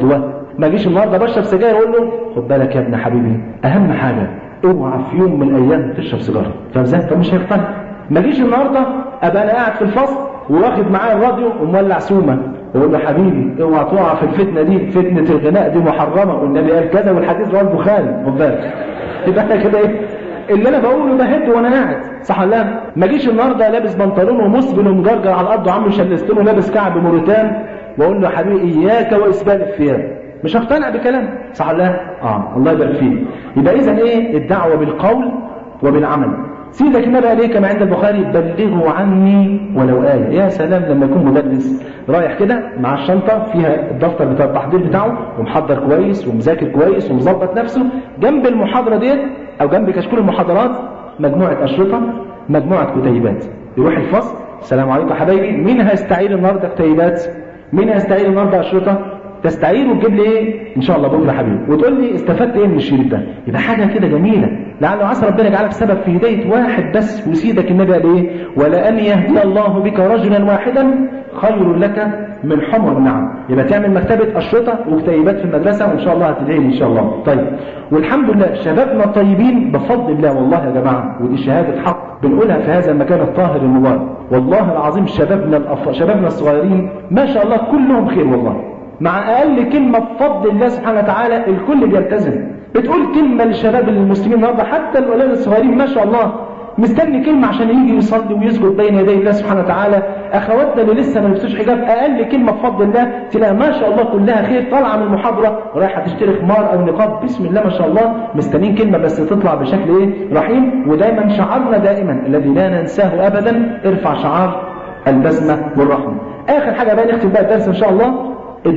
ما اجيش النهارده بشرب سجاير اقول له خد بالك يا ابن حبيبي اهم حاجه اوعى في يوم من الايام تشرب سيجاره فاهم ازاي؟ طب مش هيقتنع ما اجيش النهارده ابقى انا قاعد في الفصل واخد معايا الراديو ومولع سومه واقول له حبيبي اوعى تقع في الفتنه دي فتنه الغناء دي محرمه والنبي قال كذا والحديث رواه البخاري خد بالك يبقى انا كده ايه اللي انا بقوله ده هد وانا قاعد صح ولا لا ما اجيش النهارده لابس بنطلون ومسبل ومجرجر على الارض وعامل شلستون ولابس كعب موريتان واقول له يا حبيبي اياك واسبال الثياب مش هقتنع بكلام صح ولا لا اه الله يبارك فيك يبقى اذا ايه الدعوه بالقول وبالعمل سيدك النبي قال ايه كما عند البخاري بلغوا عني ولو آية يا سلام لما يكون مدرس رايح كده مع الشنطة فيها الدفتر بتاع التحضير بتاعه ومحضر كويس ومذاكر كويس ومظبط نفسه جنب المحاضرة ديت أو جنب كشكول المحاضرات مجموعة أشرطة مجموعة كتيبات يروح الفصل السلام عليكم يا حبايبي مين هيستعير النهارده كتيبات مين هيستعير النهارده أشرطة تستعير وتجيب لي ايه ان شاء الله بكره حبيبي وتقول لي استفدت ايه من الشريط ده يبقى حاجه كده جميله لعل عسى ربنا يجعلك سبب في هدايه واحد بس وسيدك النبي قال ايه ولان يهدي الله بك رجلا واحدا خير لك من حمر النعم يبقى تعمل مكتبه اشرطه وكتيبات في المدرسه وان شاء الله هتدعي لي ان شاء الله طيب والحمد لله شبابنا الطيبين بفضل الله والله يا جماعه ودي شهاده حق بنقولها في هذا المكان الطاهر المبارك والله العظيم شبابنا الأف... شبابنا الصغيرين ما شاء الله كلهم خير والله مع أقل كلمة بفضل الله سبحانه وتعالى الكل بيلتزم بتقول كلمة للشباب المسلمين النهارده حتى الأولاد الصغيرين ما شاء الله مستني كلمة عشان يجي يصلي ويسجد بين يدي الله سبحانه وتعالى أخواتنا اللي لسه ما لبسوش حجاب أقل كلمة بفضل الله تلاقي ما شاء الله كلها خير طالعة من المحاضرة رايحة تشتري خمار أو نقاب بسم الله ما شاء الله مستنين كلمة بس تطلع بشكل إيه رحيم ودايما شعارنا دائما الذي لا ننساه أبدا ارفع شعار البسمة والرحمة آخر حاجة بقى نختم بقى الدرس إن شاء الله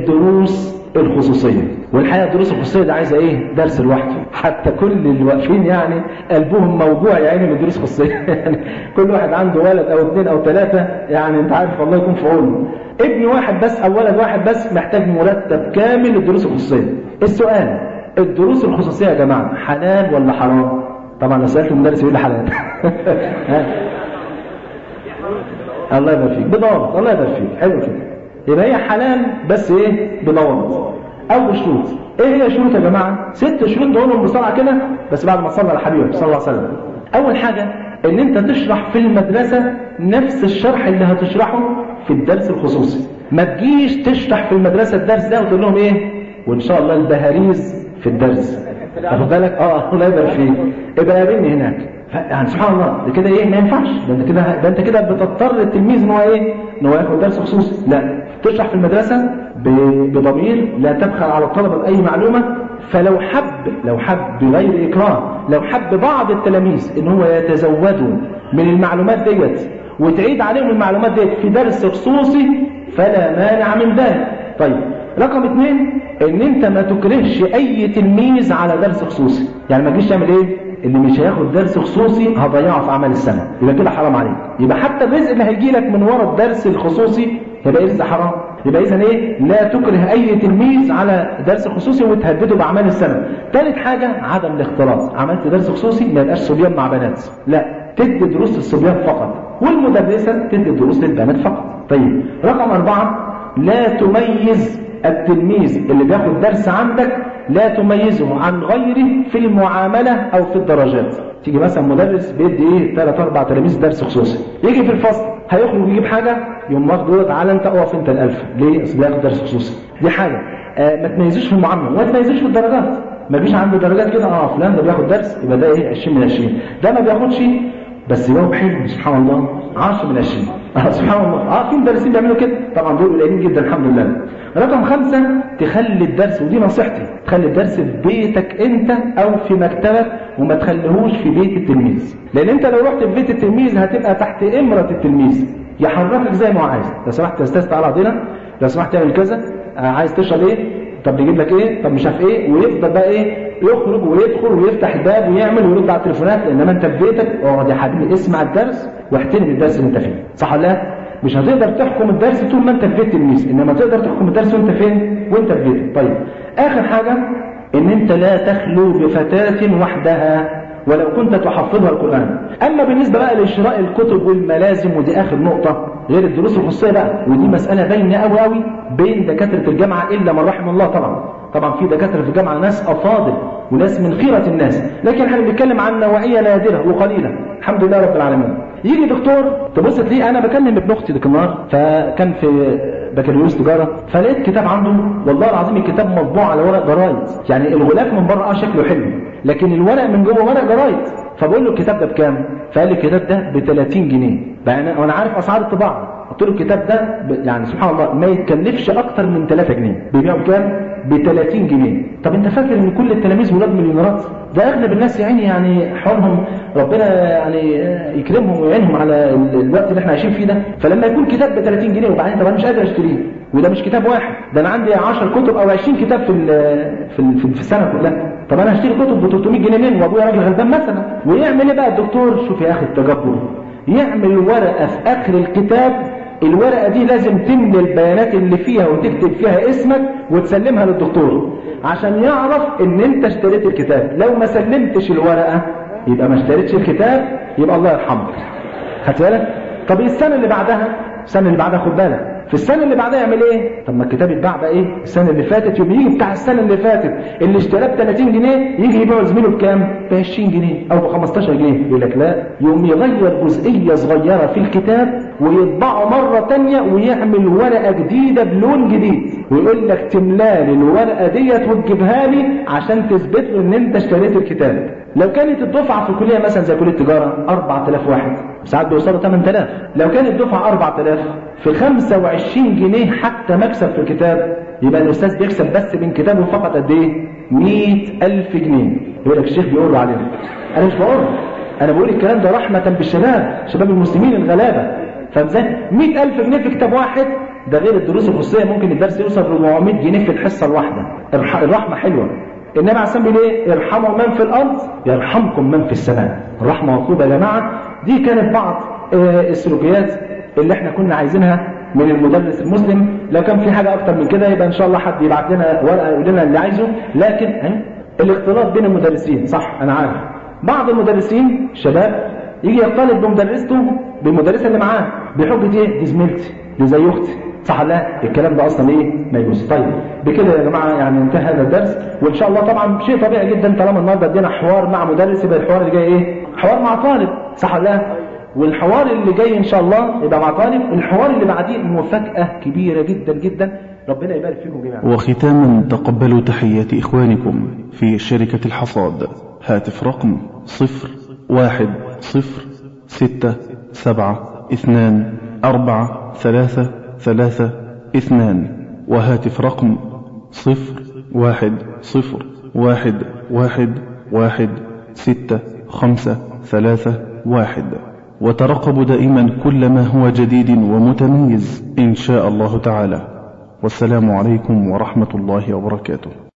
الدروس الخصوصية والحقيقة الدروس الخصوصية دي عايزة ايه درس لوحده حتى كل اللي واقفين يعني قلبهم موجوع يعني من دروس خصوصية يعني كل واحد عنده ولد او اثنين او ثلاثة يعني انت عارف الله يكون في عونه ابن واحد بس او ولد واحد بس محتاج مرتب كامل للدروس الخصوصية السؤال الدروس الخصوصية يا جماعة حلال ولا حرام طبعا لو سألت المدرس يقول لي حلال الله يبارك فيك بضابط الله يبارك فيك حلو كده يبقى هي حلال بس ايه بضوابط او شروط ايه هي شروط يا جماعه ست شروط نقولهم بسرعه كده بس بعد ما صلى على حبيبك صلى الله عليه وسلم اول حاجه ان انت تشرح في المدرسه نفس الشرح اللي هتشرحه في الدرس الخصوصي ما تجيش تشرح في المدرسه الدرس ده وتقول لهم ايه وان شاء الله البهاريز في الدرس واخد بالك اه الله يبارك فيك ابقى قابلني هناك يعني سبحان الله ده كده ايه ما ينفعش ده انت كده ده انت كده بتضطر التلميذ ان هو ايه ان هو ياخد درس خصوصي لا تشرح في المدرسة بضمير لا تبخل على الطلبة بأي معلومة فلو حب لو حب بغير إكراه لو حب بعض التلاميذ ان هو يتزودوا من المعلومات ديت وتعيد عليهم المعلومات ديت في درس خصوصي فلا مانع من ذلك طيب رقم اثنين ان انت ما تكرهش اي تلميذ على درس خصوصي يعني ما تجيش تعمل ايه اللي مش هياخد درس خصوصي هضيعه في اعمال السنه يبقى كده حرام عليك يبقى حتى الرزق اللي هيجي لك من ورا الدرس الخصوصي يبقى رزق حرام يبقى اذا ايه لا تكره اي تلميذ على درس خصوصي وتهدده باعمال السنه ثالث حاجه عدم الاختلاط عملت درس خصوصي ما يبقاش صبيان مع بنات لا تدي دروس للصبيان فقط والمدرسه تدي دروس للبنات فقط طيب رقم أربعة لا تميز التلميذ اللي بياخد درس عندك لا تميزه عن غيره في المعاملة أو في الدرجات تيجي مثلا مدرس بيدي ايه ثلاث اربع تلاميذ درس خصوصي يجي في الفصل هيخرج يجيب حاجه يقوم واخده تعالى انت اقف انت الالف ليه اصل بياخد درس خصوصي دي حاجه آه ما تميزوش في المعامله وما تميزوش في الدرجات ما فيش عنده درجات كده اه فلان ده بياخد درس يبقى ده ايه 20 من 20 ده ما بياخدش بس جاوب حلو سبحان الله 10 من 20 آه سبحان الله اه في مدرسين بيعملوا كده طبعا دول قليلين جدا الحمد لله رقم خمسة تخلي الدرس ودي نصيحتي تخلي الدرس في بيتك انت او في مكتبك وما تخليهوش في بيت التلميذ لان انت لو رحت في بيت التلميذ هتبقى تحت امرة التلميذ يحركك زي ما هو عايز لو سمحت يا استاذ تعالى عندنا لو سمحت تعمل كذا آه عايز تشرب ايه طب نجيب لك ايه طب مش عارف ايه ويفضل بقى ايه يخرج ويدخل ويفتح الباب ويعمل ويرد على التليفونات انما انت في بيتك اقعد يا حبيبي اسمع الدرس واحترم الدرس اللي انت فيه صح ولا لا مش هتقدر تحكم الدرس طول ما انت في بيت التلميذ انما تقدر تحكم الدرس وانت فين وانت في بيتك طيب اخر حاجه ان انت لا تخلو بفتاه وحدها ولو كنت تحفظها القرآن أما بالنسبة بقى لشراء الكتب والملازم ودي آخر نقطة غير الدروس الخصوصية بقى ودي مسألة باينة قوي قوي بين دكاترة الجامعة إلا من رحم الله طبعا طبعا في دكاتره في الجامعه ناس افاضل وناس من خيره الناس لكن احنا بنتكلم عن نوعيه نادره وقليله الحمد لله رب العالمين يجي دكتور تبص تلاقيه انا بكلم ابن اختي ديك النهار فكان في بكالوريوس تجاره فلقيت كتاب عنده والله العظيم الكتاب مطبوع على ورق جرايد يعني الغلاف من بره اه شكله حلو لكن الورق من جوه ورق جرايد فبقول له الكتاب ده بكام؟ فقال لي الكتاب ده ب 30 جنيه بقى وانا عارف اسعار الطباعه قلت له الكتاب ده ب... يعني سبحان الله ما يتكلفش اكتر من 3 جنيه بيبيعه بكام؟ ب 30 جنيه طب انت فاكر ان كل التلاميذ ولاد مليونيرات ده اغلب الناس يعني يعني حولهم ربنا يعني يكرمهم ويعينهم على الوقت اللي احنا عايشين فيه ده فلما يكون كتاب ب 30 جنيه وبعدين طب انا مش قادر اشتريه وده مش كتاب واحد ده انا عندي 10 كتب او 20 كتاب في في في السنه كلها طب انا هشتري كتب ب 300 جنيه منين وابويا راجل غلبان مثلا ويعمل ايه بقى الدكتور شوف يا اخي التجبر يعمل ورقه في اخر الكتاب الورقه دي لازم تملي البيانات اللي فيها وتكتب فيها اسمك وتسلمها للدكتور عشان يعرف ان انت اشتريت الكتاب لو ما سلمتش الورقه يبقى ما اشتريتش الكتاب يبقى الله يرحمك خدت بالك طب السنه اللي بعدها السنه اللي بعدها خد بالك في السنة اللي بعدها يعمل ايه؟ طب ما الكتاب يتباع بقى ايه؟ السنة اللي فاتت يوم يجي بتاع السنة اللي فاتت اللي اشتراه ب 30 جنيه يجي يبيعه زميله بكام؟ ب 20 جنيه او ب 15 جنيه يقول لك لا يوم يغير جزئية صغيرة في الكتاب ويطبعه مرة تانية ويعمل ورقة جديدة بلون جديد ويقول لك تملالي الورقة ديت وتجيبها لي عشان تثبت له ان انت اشتريت الكتاب لو كانت الدفعة في الكلية مثلا زي كلية تجارة 4000 واحد ساعات بيوصلوا 8000 لو كانت الدفعة 4000 في 25 جنيه حتى مكسب في الكتاب يبقى الأستاذ بيكسب بس من كتابه فقط قد إيه؟ 100000 جنيه يقول لك الشيخ بيقول له علينا أنا مش بقول أنا بقول الكلام ده رحمة بالشباب شباب المسلمين الغلابة فاهم ازاي؟ 100000 جنيه في كتاب واحد ده غير الدروس الخصوصية ممكن الدرس يوصل 400 جنيه في الحصة الواحدة الرحمة حلوة النبي عليه الصلاه والسلام ايه ارحموا من في الارض يرحمكم من في السماء الرحمه مطلوبه يا جماعه دي كانت بعض السلوكيات اللي احنا كنا عايزينها من المدرس المسلم لو كان في حاجه اكتر من كده يبقى ان شاء الله حد يبعت لنا ورقه يقول لنا اللي عايزه لكن اه الاختلاط بين المدرسين صح انا عارف بعض المدرسين شباب يجي يختلط بمدرسته بالمدرسه اللي معاه بحجه ايه دي زميلتي دي زي اختي صح لا الكلام ده اصلا ايه ما يجوز طيب بكده يا جماعه يعني انتهى هذا الدرس وان شاء الله طبعا شيء طبيعي جدا طالما النهارده ادينا حوار مع مدرس يبقى الحوار اللي جاي ايه حوار مع طالب صح لا والحوار اللي جاي ان شاء الله يبقى مع طالب الحوار اللي بعديه مفاجاه كبيره جدا جدا ربنا يبارك فيكم جميعا وختاما تقبلوا تحيات إخوانكم في شركة الحصاد هاتف رقم صفر واحد صفر ستة سبعة اثنان أربعة ثلاثة ثلاثة اثنان وهاتف رقم صفر واحد صفر واحد واحد واحد ستة خمسة ثلاثة واحد وترقبوا دائما كل ما هو جديد ومتميز إن شاء الله تعالى والسلام عليكم ورحمة الله وبركاته